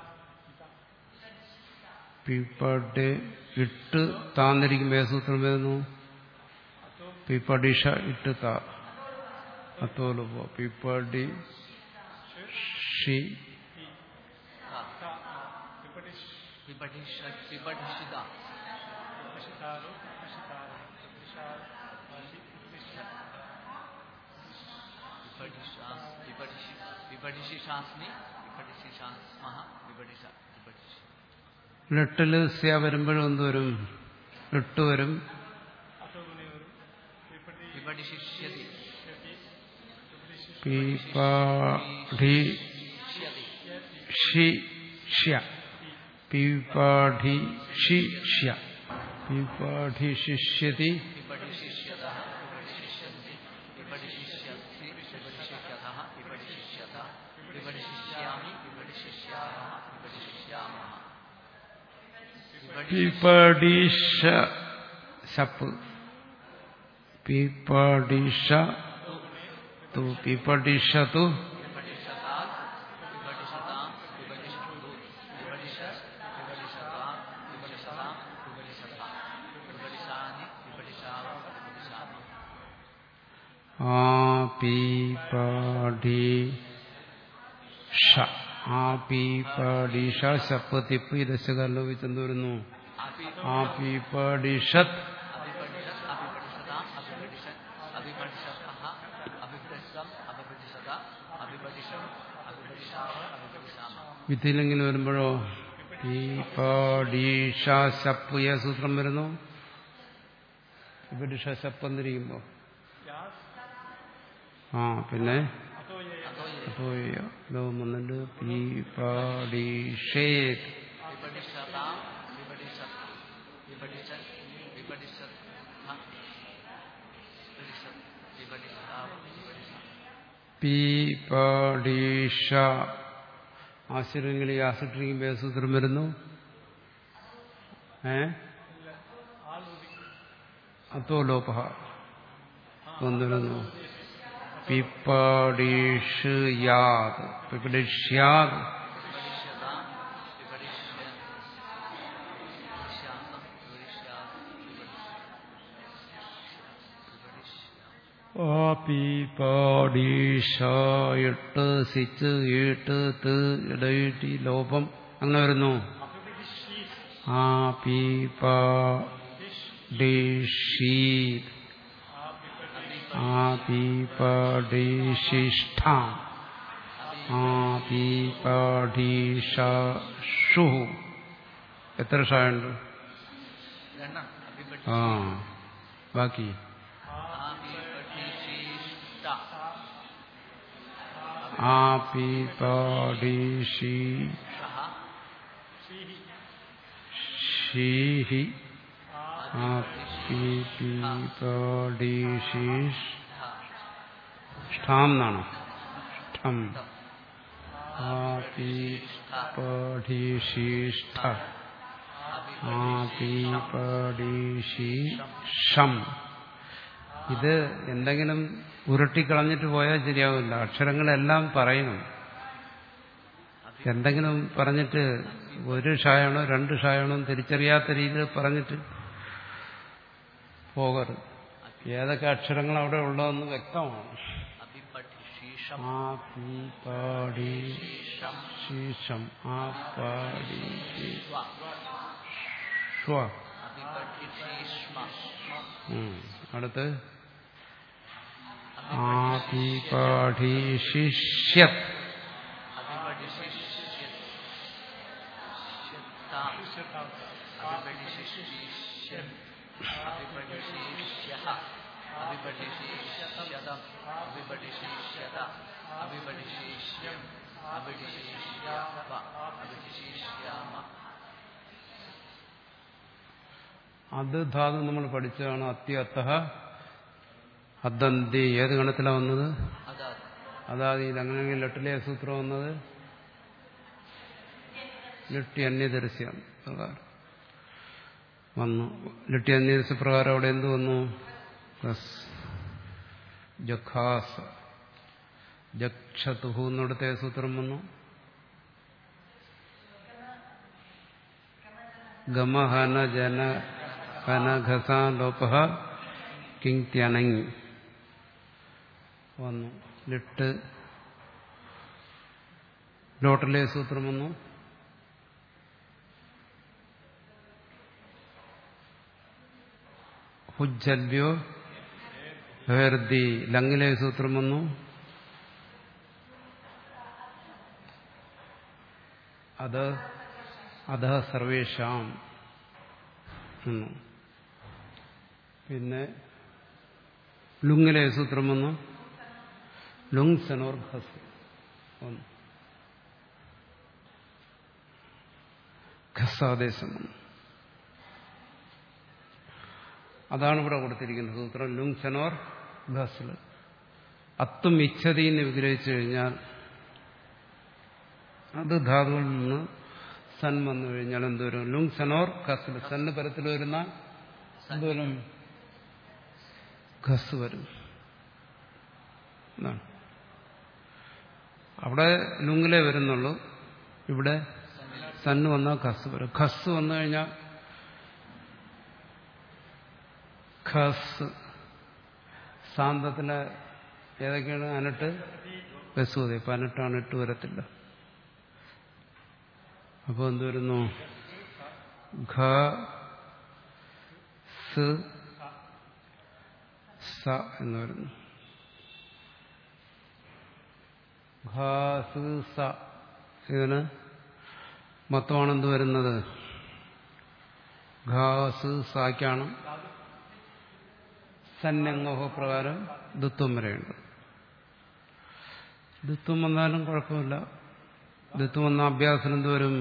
പീപ്പടെ ഇട്ട് താന്നിരിക്കുമ്പോ ഏത് സൂത്രം വരുന്നു പീപ്പടിഷ ഇട്ട് താ അത്തോല് പോ പീപ്പടി ഷി വിപഠിഷ വിപഠിഷിത വിപഠിഷാസ് വിപഠിഷി വിപഠിഷിഷാസ്മി വിപഠിഷിഷാസ്മഹ വിപഠിഷ വിപഠിഷി ലെട്ടില് സ്യ വരുമ്പോഴും എന്ത് വരും ഇട്ട് വരും വിപഠിഷിഷ്യതി പീപാഠി ഷ്യതി ഷി ഷ്യ പീപാഠി ഷി ഷ്യ പീപാഠി ശിഷ്യതി വിപഠിഷിഷ്യതഃ വിപഠിഷിഷ്യന്തി വിപഠിഷിഷ്യസി വിപഠിഷിഷ്യതഃ വിപഠിഷിഷ്യത വിപഠിഷിഷ്യാമി വിപഠിഷിഷ്യാമः വിപഠിഷിഷ്യാമः വിപഠി പീപാഠിഷ ശപ്പ് പീപാഠിഷ തു പീപഠിഷതു വിപഠിഷതാ വിപഠിഷതാം വിപഠിഷന്തു വിപഠിഷസ് വിപഠിഷതാം വിപഠിഷതാം വിപഠിഷതാ വിപഠിഷാനി വിപഠിഷാമ വിപഠിഷാമ ആ പീപാഠി ഷ ആ പീപാഠിഷ ശപ്പ് തിപ്പ് ഇതശകാലോ വെച്ചെന്ത് വരുന്നു അപി ആ പീപാഠിഷത് അഭിപഠിഷത് അഭിപഠിഷതാം അഭിപഠിഷൻ അഭിപഠിഷതഃ അഭിപഠിഷം അഭിപഠിഷത അഭിപഠിഷം അഭിപഠിഷാമ അഭിപഠിഷാമ വിധിയിലെങ്കിലും വരുമ്പോഴോ പീപാഠിഷ ശപ്പ് ഏ സൂത്രം വരുന്നു പീപഠിഷ ശപ്പ് എന്നിരിക്കുമ്പോ ആ പിന്നെ അതോ യേ അപ്പൊ ഷോയ ലോകം വന്നിട്ട് പീ പാടി ഷേത് विपटिषतां विपटिषत् विपटिषन् विपटिषत् ह विपटिषत् विपटिषतां विपटिषत् പീ പാടി ഷ ആശ്ചര്യങ്ങളിൽ ഈ ആസിട്ടിരിക്കും ബേസൂത്രം വരുന്നു ഏ അത്തോ ലോപ വന്നിരുന്നു പിപ്പാടീഷ് യാത് പിപ്പടിഷ്യാത് विपटिषतां विपटिष्यन् विपटिष्यासं विपटिष्यात् विपटिष्याम् ആ പി പാടീഷ എട്ട് സിച്ച് ഈട്ട് ത് ഇടയിട്ടി ലോപം അങ്ങനെ വരുന്നു ആ പി പാടീഷീത് ആ പി പാടീശിഷ്ഠ ആ പി പാടീഷു എത്ര ഷായുണ്ട് രണ്ടെണ്ണം അഭിപട്ടി ആ ബാക്കി അഭിപട്ടിശിഷ്ട ആ പി പാടീഷി സഹ ഷീഹി ആ പി പി പാടീഷീഷ് ഷ്ഠാം എന്നാണോ ഷ്ഠം ആ പി പാഠീഷീഷ്ഠ ആ പി പാടീഷി ഷം ഇത് എന്തെങ്കിലും ഉരുട്ടിക്കളഞ്ഞിട്ട് പോയാൽ ശരിയാവില്ല അക്ഷരങ്ങളെല്ലാം പറയണം എന്തെങ്കിലും പറഞ്ഞിട്ട് ഒരു ഷായാണോ രണ്ട് ഷായാണോ എന്ന് തിരിച്ചറിയാത്ത രീതിയിൽ പറഞ്ഞിട്ട് പോകരുത് ഏതൊക്കെ അക്ഷരങ്ങൾ അവിടെ ഉള്ളതെന്ന് വ്യക്തമാണ് അഭിപട്ടിശീഷം ആ പി പാടി ശീഷം ആ പാടി ശീ- ശ്വ അഭിപട്ടിശീഷ്മ ഉം. അടുത്ത് ആ പി പാഠി ശിഷ്യത് അത് ധാതു നമ്മൾ പഠിച്ചതാണ് അത്യത്ത അദ്ദന്തി ഏത് ഗണത്തിലാണ് വന്നത് അതായത് അങ്ങനെയെങ്കിൽ ലട്ടിലെ സൂത്രം വന്നത് ലിട്ടി അന്യദർശ്യം പ്രകാരം വന്നു ലിട്ടി അന്യദർശ്യ പ്രകാരം അവിടെ എന്ത് വന്നു ഗസ്. ജഖാസ് ജക്ഷതുഹു എന്നിടത്തെ സൂത്രം വന്നു ഗമഹന ജന ഹനഘസ ലോപ കിങ്ത്യനങ്ങി വന്നു ലിട്ട് ലോട്ടിലെ സൂത്രം വന്നു ഹുജ്ജല്യോ ഹേർദി ലങ്ങിലെ സൂത്രം വന്നു അത് അധ സർവേഷാം എന്നു പിന്നെ ലുങ്ങിലെ സൂത്രം വന്നു ലുങ് സനോർ ഘസ് വന്നു ഘസാദേശം വന്നു അതാണ് ഇവിടെ കൊടുത്തിരിക്കുന്ന സൂത്രം ലുങ് സനോർ ഘസിൽ അത്തും ഇച്ഛതി എന്ന് വിഗ്രഹിച്ചു കഴിഞ്ഞാൽ അത് ധാതുവിൽ നിന്ന് സൻ വന്നു കഴിഞ്ഞാൽ എന്തോരും ലുങ് സനോർ ഖസിൽ സന്ന് പരത്തിൽ വരുന്ന എന്തോരും ഖസ് വരും എന്നാണ് അവിടെ ലുങ്ങിലേ വരുന്നുള്ളൂ ഇവിടെ സന്ന് വന്നാൽ ഖസ് വരും ഖസ് വന്നു കഴിഞ്ഞാൽ ഖസ് സാന്തത്തിലെ ഏതൊക്കെയാണ് അനട്ട് ബസ്സൂതി ഇപ്പം അനട്ടാണ് ഇട്ട് വരത്തില്ല അപ്പോൾ എന്ത് വരുന്നു ഘ സ് സ എന്ന് വരുന്നു ഘ സ് സ ഇതിന് മൊത്തമാണ് എന്ത് വരുന്നത് ഘ സ് സാക്കാണ് സന്നങ്ങോഹ പ്രകാരം ദുത്വം വരെയുണ്ട് ദ്വിത്വം വന്നാലും കുഴപ്പമില്ല ദ്വിത്വം വന്ന അഭ്യാസം എന്തുവരും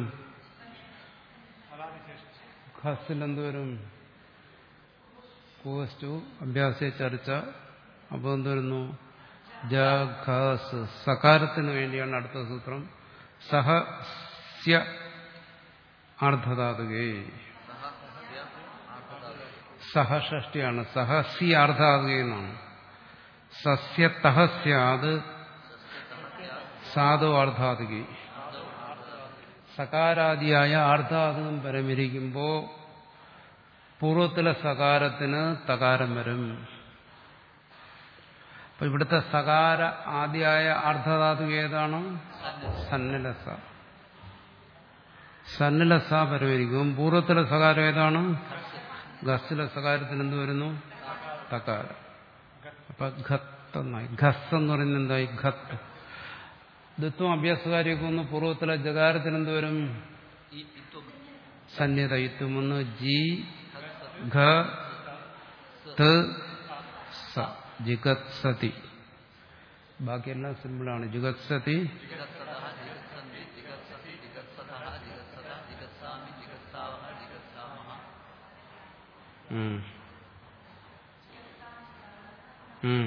ഖസിൽ എന്തുവരും കോസ്റ്റു അഭ്യാസ ചർച്ച അപ്പോൾ എന്തുവരുന്നു ജഘസ് സകാരത്തിന് വേണ്ടിയാണ് അടുത്ത സൂത്രം സഹസ്യ ആർദ്ധധാതുകേ സഹസ്യ ആർദ്ധധാതു സഹഷ്ടിയാണ് സഹസ്യ ആർദ്ധാതുകേ എന്നാണ് സസ്യതഃ സ്യാത് സാധു ആർദ്ധാതുകി സകാരാദിയായ ആർദ്ധാതുകം പരമിരിക്കുമ്പോൾ പൂർവ്വത്തിലെ സകാരത്തിന് തകാരം വരും അപ്പൊ ഇവിടുത്തെ സകാര ആദ്യായ ആർദ്ധധാതുക ഏതാണ് സന്നിലസ സന്നിലസ പരമിരിക്കും പൂർവ്വത്തിലെ സകാരം ഏതാണ് ഗസ്സിലെ സകാരത്തിന് എന്ത് വരുന്നു തകാരം അപ്പൊ ഘത്ത് എന്നായി ഘസ് എന്ന് പറയുന്നത് എന്തായി ഘത്ത് ദത്വം അഭ്യാസകാരിയൊക്കെ ഒന്ന് പൂർവ്വത്തിലെ ജകാരത്തിന് എന്ത് വരും ഈ ഇത്വം സന്യതയിത്വം ഒന്ന് ജി ഘ ത് സ ജിഗത്സതി ബാക്കിയെല്ലാം സിമ്പിളാണ് ജിഗത്സതി ജിഗത്സതഃ ജിഗത്സന്തി ജിഗത്സതി ജിഗത്സതഃ ജിഗത്സത ജിഗത്സാമി ജിഗത്സാവഹ ജിഗത്സാമഹ ഉം. ഉം.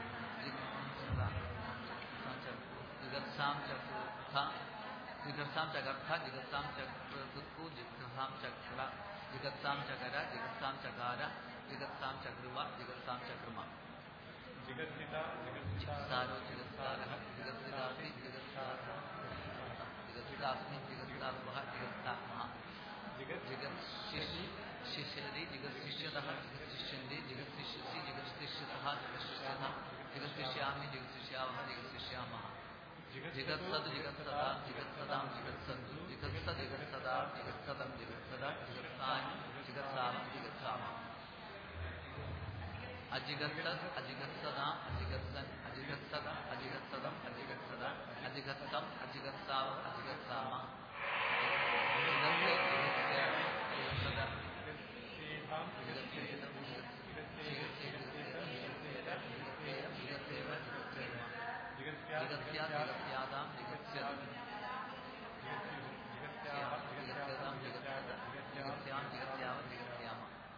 ജിഗത്സാം ചക്ര ജിഗത്സാം ചകർത്ഥ ജിഗത്സാം ചക്രു ജിഗത്സാം ചക്ര ജിഗത്സാം ചകര ജിഗത്സാം ചകാര ജിഗത്സാം ചക്രുവ ജിഗത്സാം ചക്രമ ജിഗത്സാരോ ജിഗത്സാരഃ ജിഗത്സിതാസി ജിഗത്സാരഃ ജിഗത്സാസ്മി ജിഗത്സാസ്വഹ ജിഗത്സാമഹ ജിഗത്ശിഷി ശിഷ്യതി ജിഗത്ശിഷ്യതഃ ജിഗത്ശിഷ്യന്തി ജിഗത്ശിഷ്യസി ജിഗത്ശിഷ്യതഃ ജിഗത്ശിഷ്യത ജിഗത്ശിഷ്യാമി ജിഗത്ശിഷ്യാവഹ ജിഗത്ശിഷ്യാമഹ ജിഗത്സത് ജിഗത്സത ജിഗത്സതാം ജിഗത്സന്തു ജിഗത്സ ജിഗത്സതാ ജിഗത്സതം ജിഗത്സത ജിഗത്സാനി ജിഗത്സാവ ജിഗത്സാമ അജിഗത്സ അജിഗത്സത അജിഗത്സൻ അജിഗത്സത അജിഗത്സതം അജിഗത്സത അജിഗത്സം അജിഗത്സാവ അജിഗത്സാമ ജിഗത്സേ ജിഗത്സേ ജിഗത്സത ജിഗത്സേതം ജിഗത്സേ ജിഗത്സേവ ജിഗത്സേവ ജിഗത്സ്യാ ജിഗത്സ്യാതാം ജിഗത്സ്യത് ജിഗത്സ്യാതാം ജിഗത്സത ജിഗത്സ്യാം ജിഗത്സ്യാവ ജിഗത്സ്യാമ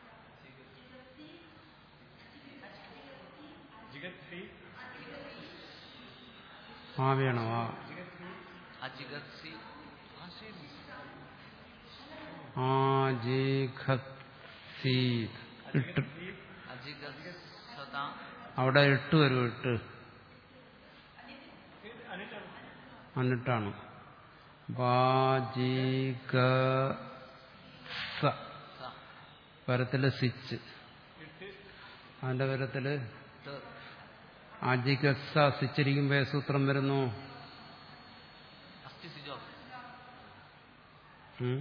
ആ വേണോ ആ അജിഗത്സി ആ ശരി ആ ജി ഖത് സീത് ഇട്ട് അജിഗത്സതാം അവിടെ ഇട്ട് വരും ഇട്ട് എന്നിട്ടാണ് ബാജിക സ പരത്തില് സിച്ച് അതിന്റെ പരത്തില് ത അജികസ സിച്ചിരിക്കുമ്പോ ഏത് സൂത്രം വരുന്നു അസ്ഥി സിജോ ഉം?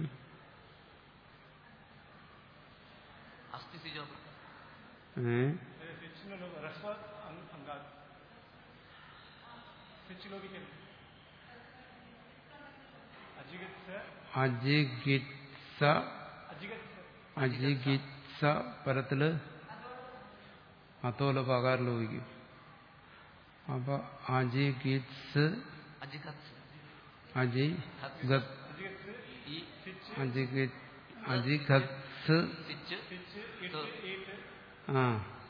അസ്ഥി സിജോ ഏ? അജിഗിത്സ അജിഗിത്സ പരത്തില് അത്തോല പകാരം ലോപിക്കും അപ്പൊ അജിഗിത്സ് അജിഗത്സ് അജി ഗത് ഈ അജിഗി അജിഗത്സ് സിച്ച് ത ആ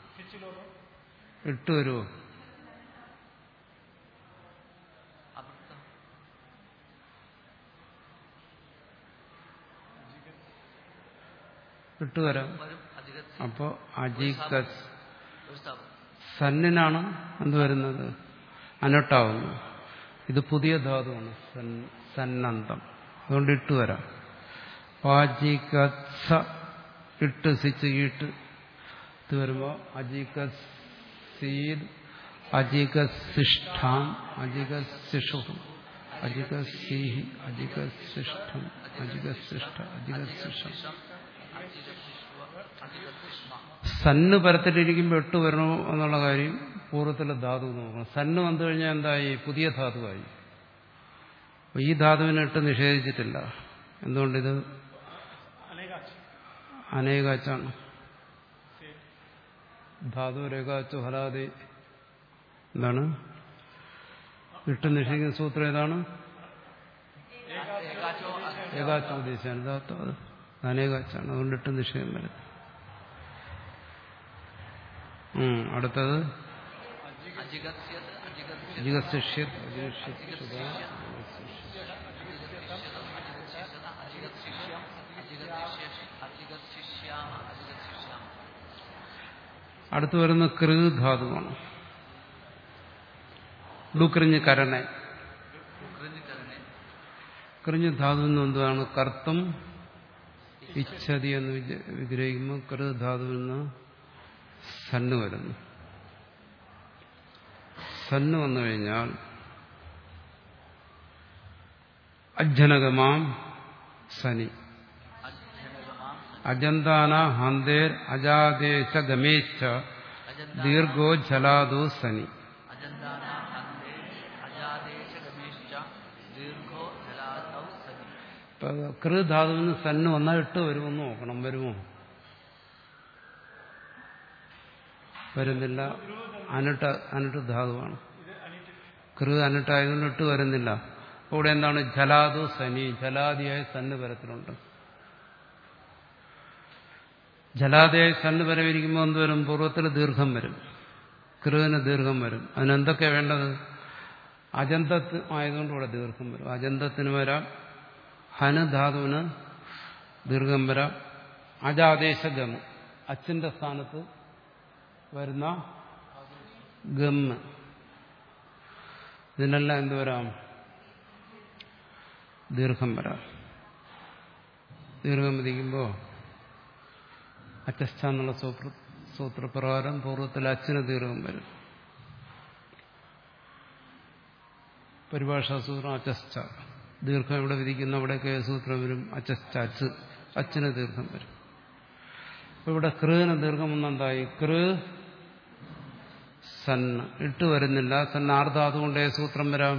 ഇട്ട് വരുമോ അബദ്ധം ഇട്ട് വരാം വരും അജിഗത്സി അപ്പോ അജിഗസ് ഒരു സ്ഥാപനം സന്നിനാണ് എന്ത് വരുന്നത് അനട്ടാവുന്നു ഇത് പുതിയ ധാതുവാണ് സൻ സന്നന്തം അതുകൊണ്ട് ഇട്ട് വരാം പാജികത്സ ഇട്ട് സിച്ച് ഈട്ട് ഇത് വരുമ്പോ അജികസീദ് അജികസിഷ്ഠാം അജികസിഷു അജികസീഹി അജികസിഷ്ഠം അജികസിഷ്ഠ അജികസിഷം അജിഗത്സിഷ്വ അജിഗത്സിഷ്മ സന്ന് പരത്തിലിരിക്കുമ്പോൾ എട്ട് വരണോ എന്നുള്ള കാര്യം പൂർവ്വത്തിലെ ധാതു നോക്കണം സന്ന് വന്നു കഴിഞ്ഞാൽ എന്തായി പുതിയ ധാതുവായി അപ്പൊ ഈ ധാതുവിനെ ഇട്ട് നിഷേധിച്ചിട്ടില്ല എന്തുകൊണ്ടിത് അനേകാച്ചാണ് ധാതു രേഖാച്ചു ഹലാതെ എന്താണ് ഇട്ട് നിഷേധിക്കുന്ന സൂത്രം ഏതാണ് ഏകാച്ചോ ഏകാച്ച ഉദ്ദേശിച്ചാണ് ഇതാത്ത അത് അനേകാച്ചാണ് അതുകൊണ്ട് ഇട്ട് നിഷേധം വരും ഉം, അടുത്തത് അജിഗസ്യത് അജിഗസ്യത് അജികശിഷ്യത് അജികശിഷ്യത അജിഗശിഷ്യം അജിഗശിഷ്യാമ അജിഗശിഷ്യാമ അടുത്ത് വരുന്ന കൃ ധാതുവാണ് ഡുക്രിഞ്ഞ് കരണെ കൃതികരണേ കൃഞ്ഞ് ധാതു എന്ന് എന്താണ് കർത്തം ഇച്ഛതി എന്ന് വിച- വിഗ്രഹിക്കുമ്പോൾ കൃ ധാതുവിൽ നിന്ന് സന്ന് വരുന്നു സന്ന് വന്നു കഴിഞ്ഞാൽ അജ്ജനകമാം സനി അജ്ഞനഗമാം അജന്താന ഹന്തേർ അജാദേശ ഗമേച്ഛ ദീർഘോ ജലാദോ സനി അജന്താന ഹന്തേ അജാദേശ ഗമേശ്ച ദീർഘോ ജലാതൗ സതി ഇപ്പൊ കൃ ധാതുവിന് സന്ന് വന്നാൽ ഇട്ട് വരുമെന്ന് നോക്കണം വരുമോ വരുന്നില്ല അനിട്ട് അനിട്ട് ധാതുവാണ് കൃ അനിട്ടായതുകൊണ്ട് ഇട്ട് വരുന്നില്ല അപ്പോൾ ഇവിടെ എന്താണ് ജലാദു സനി ജലാദിയായ സന്ന് പരത്തിലുണ്ട് ജലാദിയായ സന്ന് പരമിരിക്കുമ്പോൾ എന്ത് വരും പൂർവ്വത്തിൽ ദീർഘം വരും കൃവിന് ദീർഘം വരും അതിനെന്തൊക്കെ വേണ്ടത് അജന്തത്ത് ആയതുകൊണ്ട് ഇവിടെ ദീർഘം വരും അജന്തത്തിന് വരാം ഹന ധാതുവിന് ദീർഘം വരാം അജാദേശ ഗമ് അച്ഛന്റെ സ്ഥാനത്ത് വരുന്ന ഗമ്മ് ഇതിനെല്ലാം എന്ത് വരാം ദീർഘം വരാം ദീർഘം വിധിക്കുമ്പോൾ അച്ചസ്ഥ എന്നുള്ള സൂത്ര സൂത്രപ്രകാരം പൂർവ്വത്തിൽ അച്ഛന് ദീർഘം വരും പരിഭാഷാ സൂത്രം അച്ചസ്ഥ ദീർഘം ഇവിടെ വിധിക്കുന്ന അവിടെയൊക്കെ സൂത്രം വരും അച്ചസ്ഥ അച്ച് അച്ഛന് ദീർഘം വരും അപ്പൊ ഇവിടെ കൃന് ദീർഘം ഒന്നെന്തായി കൃ സന്ന് ഇട്ട് വരുന്നില്ല സന്ന് ആർദ്ധാതു കൊണ്ടേ സൂത്രം വരാം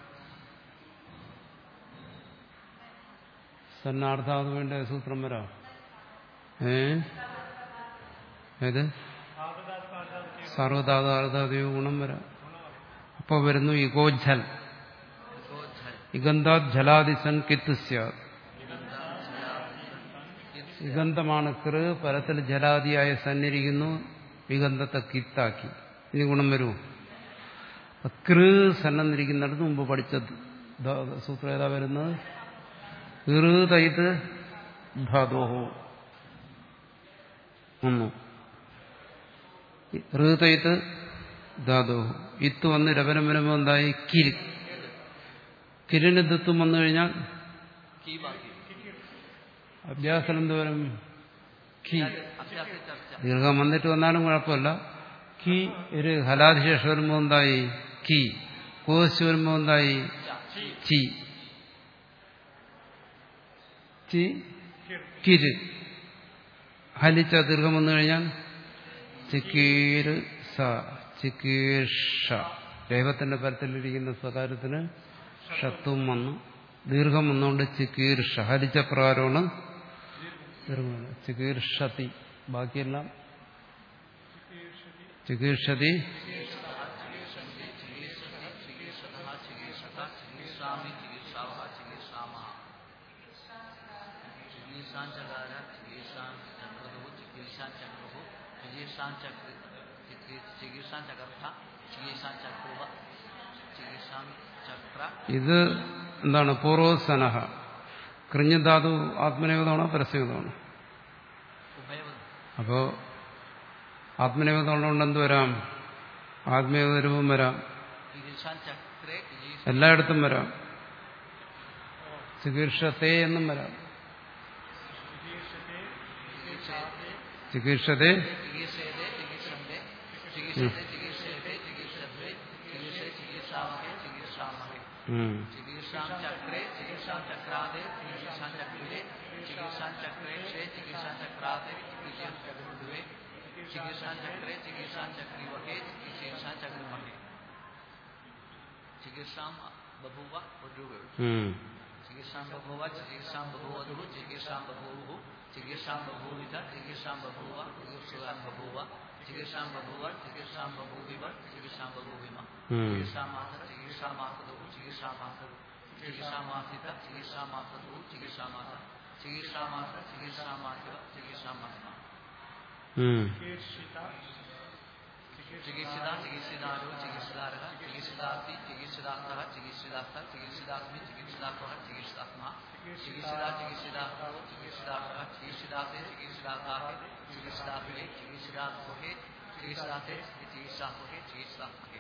സന്നാർദ്ധാതു വേണ്ട സൂത്രം വരാം ഏ ഏത് സർവധാതു ആർദ്ധാതുയോ ഗുണം വരാം അപ്പൊ വരുന്നു ഇഗോജ്ജൽ ഇഗന്ധാത് ജലാദിസൻ കിത്ത് സ്യാത് ഇഗന്ധമാണ് കൃ പരത്തിൽ ജലാദിയായ സന്നിരിക്കുന്നു വിഗന്ധത്തെ കിത്താക്കി ഇനി ഗുണം വരുമോ അപ്പൊ കൃ സന്നെന്നിരിക്കുന്നിടത്ത് മുമ്പ് പഠിച്ച ധ- സൂത്രം ഏതാ വരുന്നത് ഇറ് തൈത്ത് ധാതോഹോ ഒന്നു ഋ തൈത്ത് ധാതോഹോ ഇത്ത് വന്ന് രവനം വരുമ്പോൾ എന്തായി കിരി കിരിന് ദത്വം വന്നു കഴിഞ്ഞാൽ കീ ബാക്കി അഭ്യാസം എന്ത് വരും കി അഭ്യാസ ചർച്ച ദീർഘം വന്നിട്ട് വന്നാലും കുഴപ്പമില്ല കി ഒരു ഹലാധിശേഷം വരുമ്പോൾ എന്തായി കി കോശ് വരുമ്പോൾ എന്തായി ചി ചി കിര് ഹലിച്ച ദീർഘം വന്നു കഴിഞ്ഞാൽ ചിക്കീർ സ ചിക്കീർഷ ദൈവത്തിന്റെ പരത്തിലിരിക്കുന്ന സ്വകാര്യത്തിന് ഷത്വം വന്നു ദീർഘം വന്നുകൊണ്ട് ചിക്കീർഷ ഹലിച്ച പ്രകാരമാണ് ദീർഘം ചികീർഷതി ബാക്കിയെല്ലാം ചികീർഷതി ചികിത്സതഃ ചികിത്സത ചികിത്സാമി ചികിത്സാവഹ ചികിത്സാമഹ ചികിത്സാം ചകാര ചികിത്സാം ചക്രതു ചികിത്സാം ചക്രുഹു ചികിത്സാം ചക്ര ചികിത്സാം ചകർത്ത ചികിത്സാം ചക്രുവ ചികിത്സാം ചക്ര ഇത് എന്താണ് പൂർവസനഹ കൃഞ്ഞധാതു ആത്മനേവതമാണോ പരസ്യവതമാണോ ഉഭയവത് അപ്പോ ആത്മനേവതമുള്ളതുകൊണ്ട് എന്ത് വരാം ആത്മീയത രൂപം വരാം ചികിത്സാം ചക്രേ ചികിത്സ എല്ലായിടത്തും വരാം ചികീർഷത്തെ എന്നും വരാം ചികീർഷത്തെ ചികിത്സേതേ ചികിത്സന്തേ ചികിത്സത്തെ ചികിത്സേതേ ചികിത്സത്തെ ചികിത്സേ ചികിത്സാമഹേ ചികിത്സാമഹേ ഉം. ചികിത്സാം ചക്രേ ചികിത്സാം ചക്രാദേ ചികിത്സാം ചക്രിലേ ചികിത്സാം ചക്രേക്ഷേ ചികിത്സാം ചക്രാദേ ചികിത്സാം ചക്രുവേ ചികിത്സാം ചക്രേ ചികിത്സാം ചക്രിവഹേ ചികിത്സാം ചക്രിമഹേ ചികിത്സാം ബഭൂവ ഒരു ഉം. ചികിത്സാം ബഭൂവ ചികിത്സാം ബഭൂവധു ചികിത്സാം ബഭൂവു ചികിത്സാം ബഭൂവിധ ചികിത്സാം ബഭൂവ ചികിത്സാം ബഭൂവ ചികിത്സാം ബഭൂവ ചികിത്സാം ബഭൂവിവ ചികിത്സാം ബഭൂവിമ ഉം. ചികിത്സാമാതര ചികിത്സാ ചികിത്സാമാസതു ചികിത്സാമാസതു ചികിത്സാമാസിത ചികിത്സാമാസതു ചികിത്സാമാസ ചികിത്സാമാസ ചികിത്സാമാസിവ ചികിത്സാമാസ ഉം. ചികിത്സിത ചികിത്സിതാരോ ചികിത്സിതാരः ചികിത്സിതാസ്തി ചികിത്സിതാർത്ഥः ചികിത്സിതാർത്ഥ ചികിത്സിതാസ്മി ചികിത്സിതാത്മः ചികിത്സാത്മാ ചികിത്സിത ചികിത്സിതാർത്ഥോ ചികിത്സിതാർത്ഥः ചികിത്സിതാസേ ചികിത്സിതാഥാഹേ ചികിത്സിതാത്മേ ചികിത്സിതാത്മഹേ ചികിത്സാസേ ചികിത്സാത്മഹേ ചികിത്സാത്മഹേ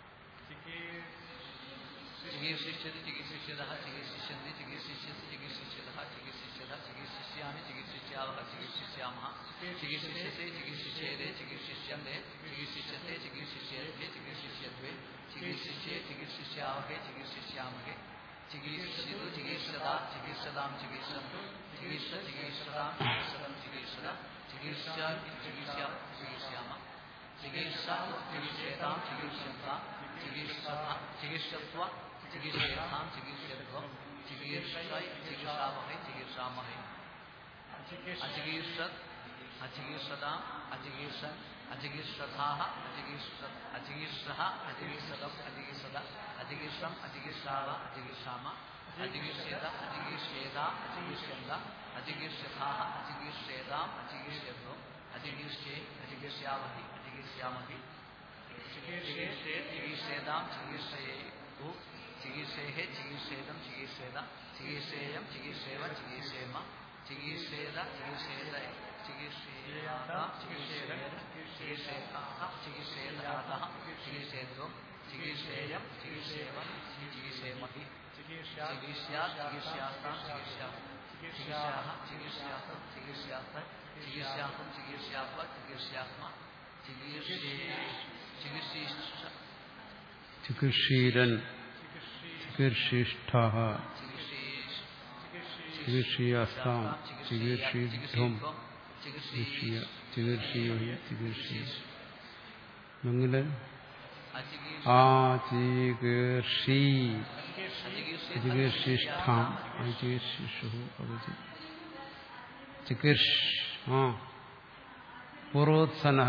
ചികിത്സിഷ്യതി ചികിത്സിഷ്യതः ചികിത്സിഷ്യന്തി ചികിത്സിഷ്യസി ചികിത്സിഷ്യതः ചികിത്സിഷ്യത ചികിത്സിഷ്യാമി ചികിത്സിഷ്യാവः ചികിത്സിഷ്യാമः ചികിത്സിഷ്യസേ ചികിത്സിഷ്യേതേ ചികിത്സിഷ്യന്തേ ചികിത്സിഷ്യത്തെ ചികിത്സിഷ്യേദ്വേ ചികിത്സിഷ്യദ്വേ ചികിത്സിഷ്യേ ചികിത്സിഷ്യാവഹേ ചികിത്സിഷ്യാമഹേ ചികിത്സിതു ചികിത്സത ചികിത്സതാം ചികിത്സന്തു ചികിത്സ ചികിത്സതാം ചികിത്സതം ചികിത്സത ചികിത്സ ചികിത്സ്യാം ചികിത്സ്യാമ ചികിത്സ ചികിത്സേതാം ചികിത്സ്യന്താം ചികിത്സ ചികിത്സത്വ ചികിത്സേതാം ചികിത്സ്യത്വം ചികിത്സൈ ചികിത്സാമഹേ ചികിത്സാമഹേ അചികീർഷത് അചികീർഷതാം അചികീർഷൻ അചികീർഷഥാഹ അചികീർഷ അചികീർഷഃ അചികീർഷതം അചികീർഷത അചികീർഷം അചികീർഷാവ അചികീർഷാമ അചികീർഷേത അചികീർഷേത അചികീർഷ്യന്ത അചികീർഷഥാഹ അചികീർഷേതാം അചികീർഷ്യത്വം അചികീർഷ്യേ അചികീർഷ്യാവഹി അചികീർഷ്യാമഹി ചികിത്സേ ചികിത്സേതാം ചികിത്സയേഹു ചികിത്സേഹേ ചികിത്സേതം ചികിത്സേത ചികിത്സേയം ചികിത്സേവ ചികിത്സേമ ചികിത്സേത ചികിത്സേത ചികിത്സേയാത ചികിത്സേത ചികിത്സേതാഹ ചികിത്സേതാതഃ ചികിത്സേത്വം ചികിത്സേയം ചികിത്സേവം ചികിത്സേമഹി ചികിത്സ്യാ ചികിത്സ്യാത്താം ചികിത്സ്യാ ചികിത്സ്യാഹ ചികിത്സ്യാസം ചികിത്സ്യാത്ത ചികിത്സ്യാസം ചികിത്സ്യാത്വ ചികിത്സ്യാത്മ ചികിത്സേ ചികിത്സീഷ്ട ചികിത്സീരൻ ചികിത്സിഷ്ഠ ചികിത്സീഷ് ചികിത്സിയാസ്താം ചികിത്സിധ്വം ചികിത്സിയ ചികിത്സിയോ ചികിത്സി നിങ്ങള് ആ ചികിത്സി ചികിത്സിഷ്ഠാം ചികിത്സിഷു അവധി ചികിത്സ് ആ പൂർവോത്സന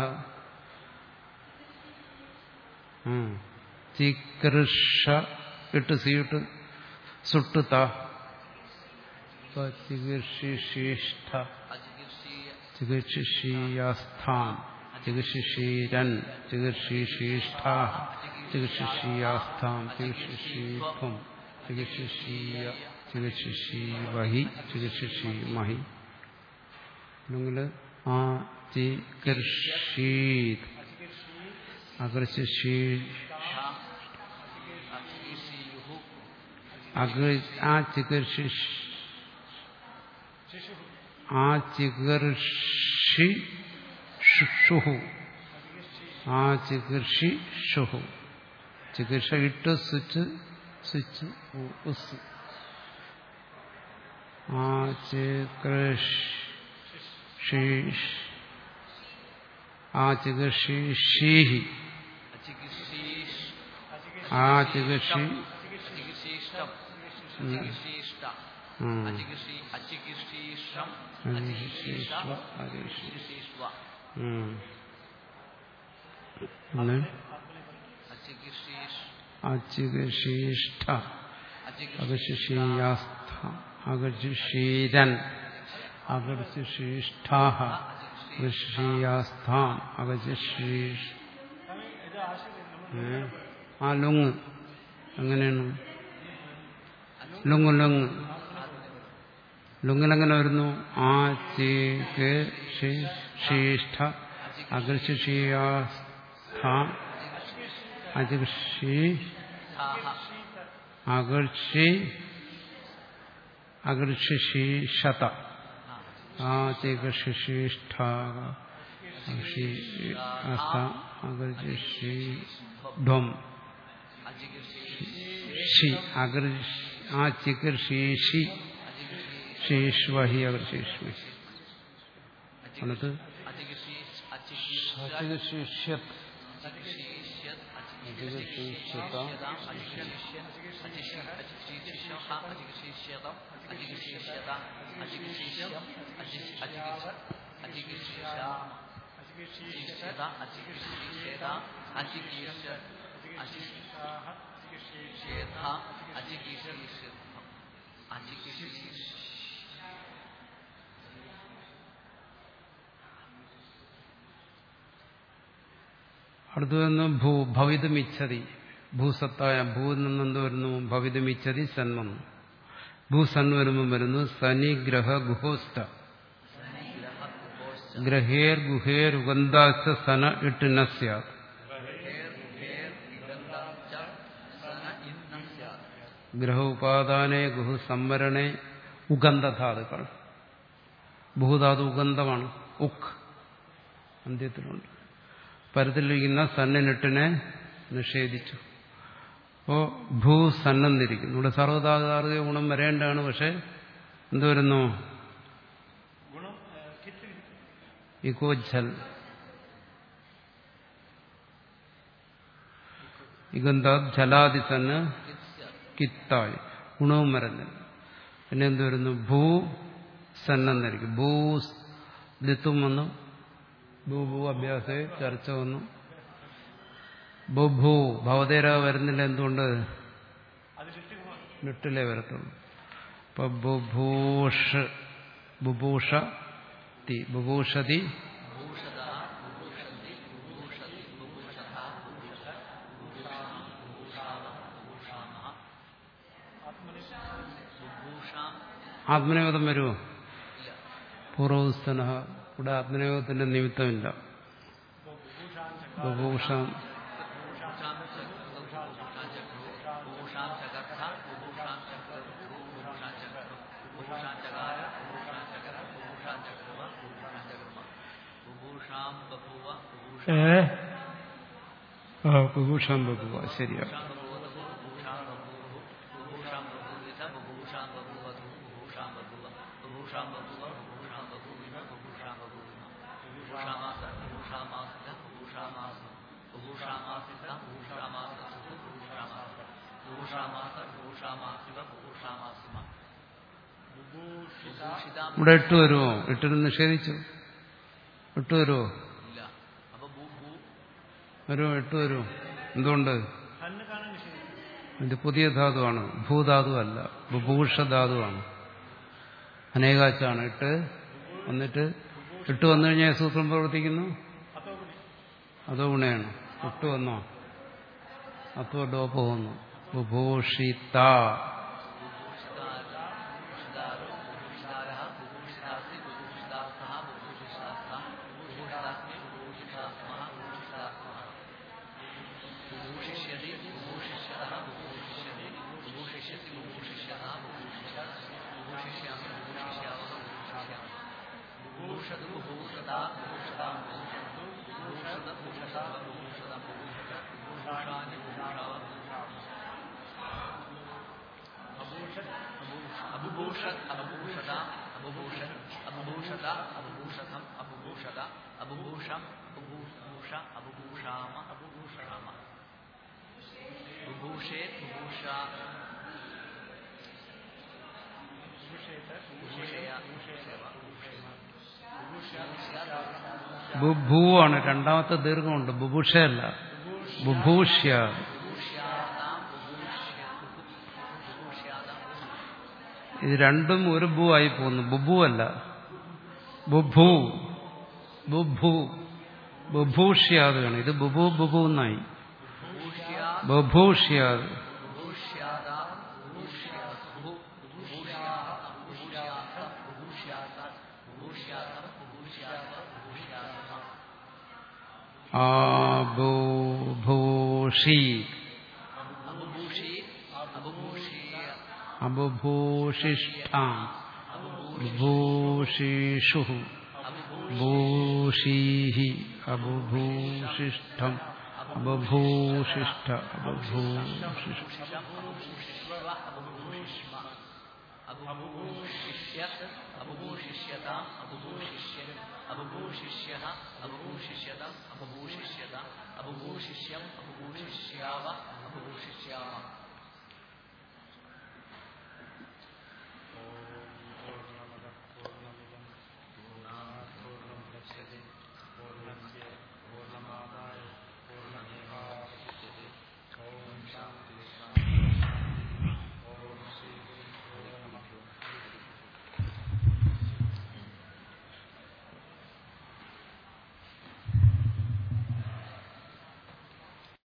ചികൃഷ ഇട്ട് സീട്ട് സുട്ട് ത ചികിത്സിഷ്ഠ ചികിത്സിയാസ്ഥാം ചികിത്സിഷീരൻ ചികിത്സിഷീഷ്ഠ ചികിത്സിയാസ്ഥാം ചികിത്സിഷീത്വം ചികിത്സിയ ചികിത്സിഷീവഹി ചികിത്സിഷീമഹി അല്ലെങ്കിൽ ആ ചികിർഷീത് അകർഷീ അഗ്ര ആ ചികിർഷി ആ ചികിർഷി ശുഷുഹു ആ ചികിർഷി ഷുഹു ചികിത്സ ഇട്ട് സ്വിച്ച് സ്വിച്ച് ഉസ് ആ ചികിർഷി ആ ചികിർഷി ആ ചികിർഷി ചികിത്സീഷ്ടം ഉം. ചികിത്സീഷ്ട ഉം. അചികിത്സി അചികിത്സീഷ്ടം അചികിത്സീഷ്വ, അചികിത്സി. അചികിത്സീഷ്വ ഉം. പിന്നെ അചികിത്സീഷ് അചികിർഷിഷ്ഠ അചികിത്സീ അകർഷിഷീയാസ്ഥ അകർഷിഷീരൻ അകർഷിഷീഷ്ഠാഹ അകർഷിയാസ്ഥാം അകർഷിഷീഷ് ഏ? ആ ലുങ് എങ്ങനെയാണ് ലുങ് ലുങ് ലുങ്ങിലെങ്ങനെ വരുന്നു ആ ശീഷ്ഠ അകർഷിഷിയാസ്ഥാം അകർഷി അകർഷി അകർഷിഷീഷത ആ ചികർഷിഷ്ഠ അകർഷിഷ്ഠം ഷി അകർ ആ ചികർഷീഷി ശീഷ്വഹി അകർഷിഷ്മി എന്നിട്ട് അചികർഷിഷ്യത് അചികിത്സ അടുത്തു നിന്ന് ഭൂ ഭവിതമിച്ഛതി ഭൂസത്തായ ഭൂവിൽ നിന്ന് എന്ത് വരുന്നു ഭവിതമിച്ഛതി സൻ വന്നു ഭൂസൻ വരുമ്പോൾ വരുന്നു സനിഗ്രഹ ഗുഹോസ്ഥ ഗ്രഹേർ ഗുഹേർ ഉഗന്ധാച്ച സന ഇട്ടിന സ്യാത് ഗ്രഹ ഉപാദാനെ ഗുഹു സംവരണേ ഉഗന്ധധാതുക്കൾ ഭൂധാതു ഉഗന്ധമാണ് ഉഖ് അന്ത്യത്തിലുണ്ട് പരത്തിലിരിക്കുന്ന സന്നിനിട്ടിനെ നിഷേധിച്ചു അപ്പോ ഭൂ സന്നെന്നിരിക്കുന്നു ഇവിടെ സർവ്വതാതാർഗ ഗുണം വരേണ്ടതാണ് പക്ഷെ എന്ത് വരുന്നു ഇക്കോജ്ജൽ ഇഗന്ധാത് ജലാതി സന്ന് കിത്തായി ഗുണവും വരുന്നില്ല പിന്നെ എന്ത് വരുന്നു ഭൂ സന്നെന്നിരിക്കും ഭൂ ദിത്വം വന്നു ഭൂ ഭൂ അഭ്യാസ ചർച്ച വന്നു ബുഭൂ ഭവതേര വരുന്നില്ല എന്തുകൊണ്ട് ലിട്ടിലേ വരത്തുള്ളൂ ഇപ്പൊ ബുഭൂഷ് ബുഭൂഷ തി ബുഭൂഷതി ആത്മനിയോഗം വരുമോ പൂർവസ്ഥന ഇവിടെ ആത്മനിയോഗത്തിന്റെ നിമിത്തമില്ല ബുഭൂഷ ഏ ആ ബുഭൂഷാം ബബുവ ശരിയാ ഇവിടെ ഇട്ട് വരുമോ ഇട്ടിന് നിഷേധിച്ചു ഇട്ട് വരുമോ ഇല്ല അപ്പൊ ഭൂ ഭൂ വരുമോ ഇട്ട് വരുമോ എന്തുകൊണ്ട് ഇത് പുതിയ ധാതുവാണ് ഭൂധാതു അല്ല ബുഭൂഷധാതുവാണ് അനേകാച്ചാണ് ഇട്ട് വന്നിട്ട് ഇട്ട് വന്നു കഴിഞ്ഞാൽ സൂത്രം പ്രവർത്തിക്കുന്നു അതോ ഗുണയാണ് ഇട്ട് വന്നോ അത്തോ ഡോപ്പ് വന്നു ബുഭൂഷിത അബുഭൂഷത് അബുഭൂഷത അബുഭൂഷൻ അബുഭൂഷത അബുഭൂഷതം അബുഭൂഷത അബുഭൂഷം അബുഭൂഷ അബുഭൂഷാമ അബുഭൂഷാമ ബുഭൂഷേ ബുഭൂഷ ബുഭൂഷയ ബുഭൂവാണ് രണ്ടാമത്തെ ദീർഘമുണ്ട് ബുഭുഷയല്ല ബുഭൂഷ്യ ഇത് രണ്ടും ഒരു ഭൂ ആയി പോകുന്നു ബുഭു അല്ല ബുഭു ബുഭു ബുഭൂഷ്യാത് വേണം ഇത് ബുഭു ബുഭു എന്നായി ബുഭൂഷ്യാത് ആബുഭൂഷി അബുഭൂഷി അബുഭൂഷിയ അബുഭൂഷിഷ്ഠാം ഭൂഷിഷു ഭൂഷീഹി അബുഭൂഷിഷ്ഠം അബഭൂഷിഷ്ഠ അബഭൂഷിഷ്ഠ അബുഭൂഷിഷ്യത് അബുഭൂഷിഷ്യതാം അബുഭൂഷിഷ്യ അബുഭൂഷിഷ്യ അബുഭൂഷിഷ്യതം അബുഭൂഷിഷ്യത അബുഭൂഷിഷ്യം അബുഭൂഷിഷ്യാവ അബുഭൂഷിഷ്യാമ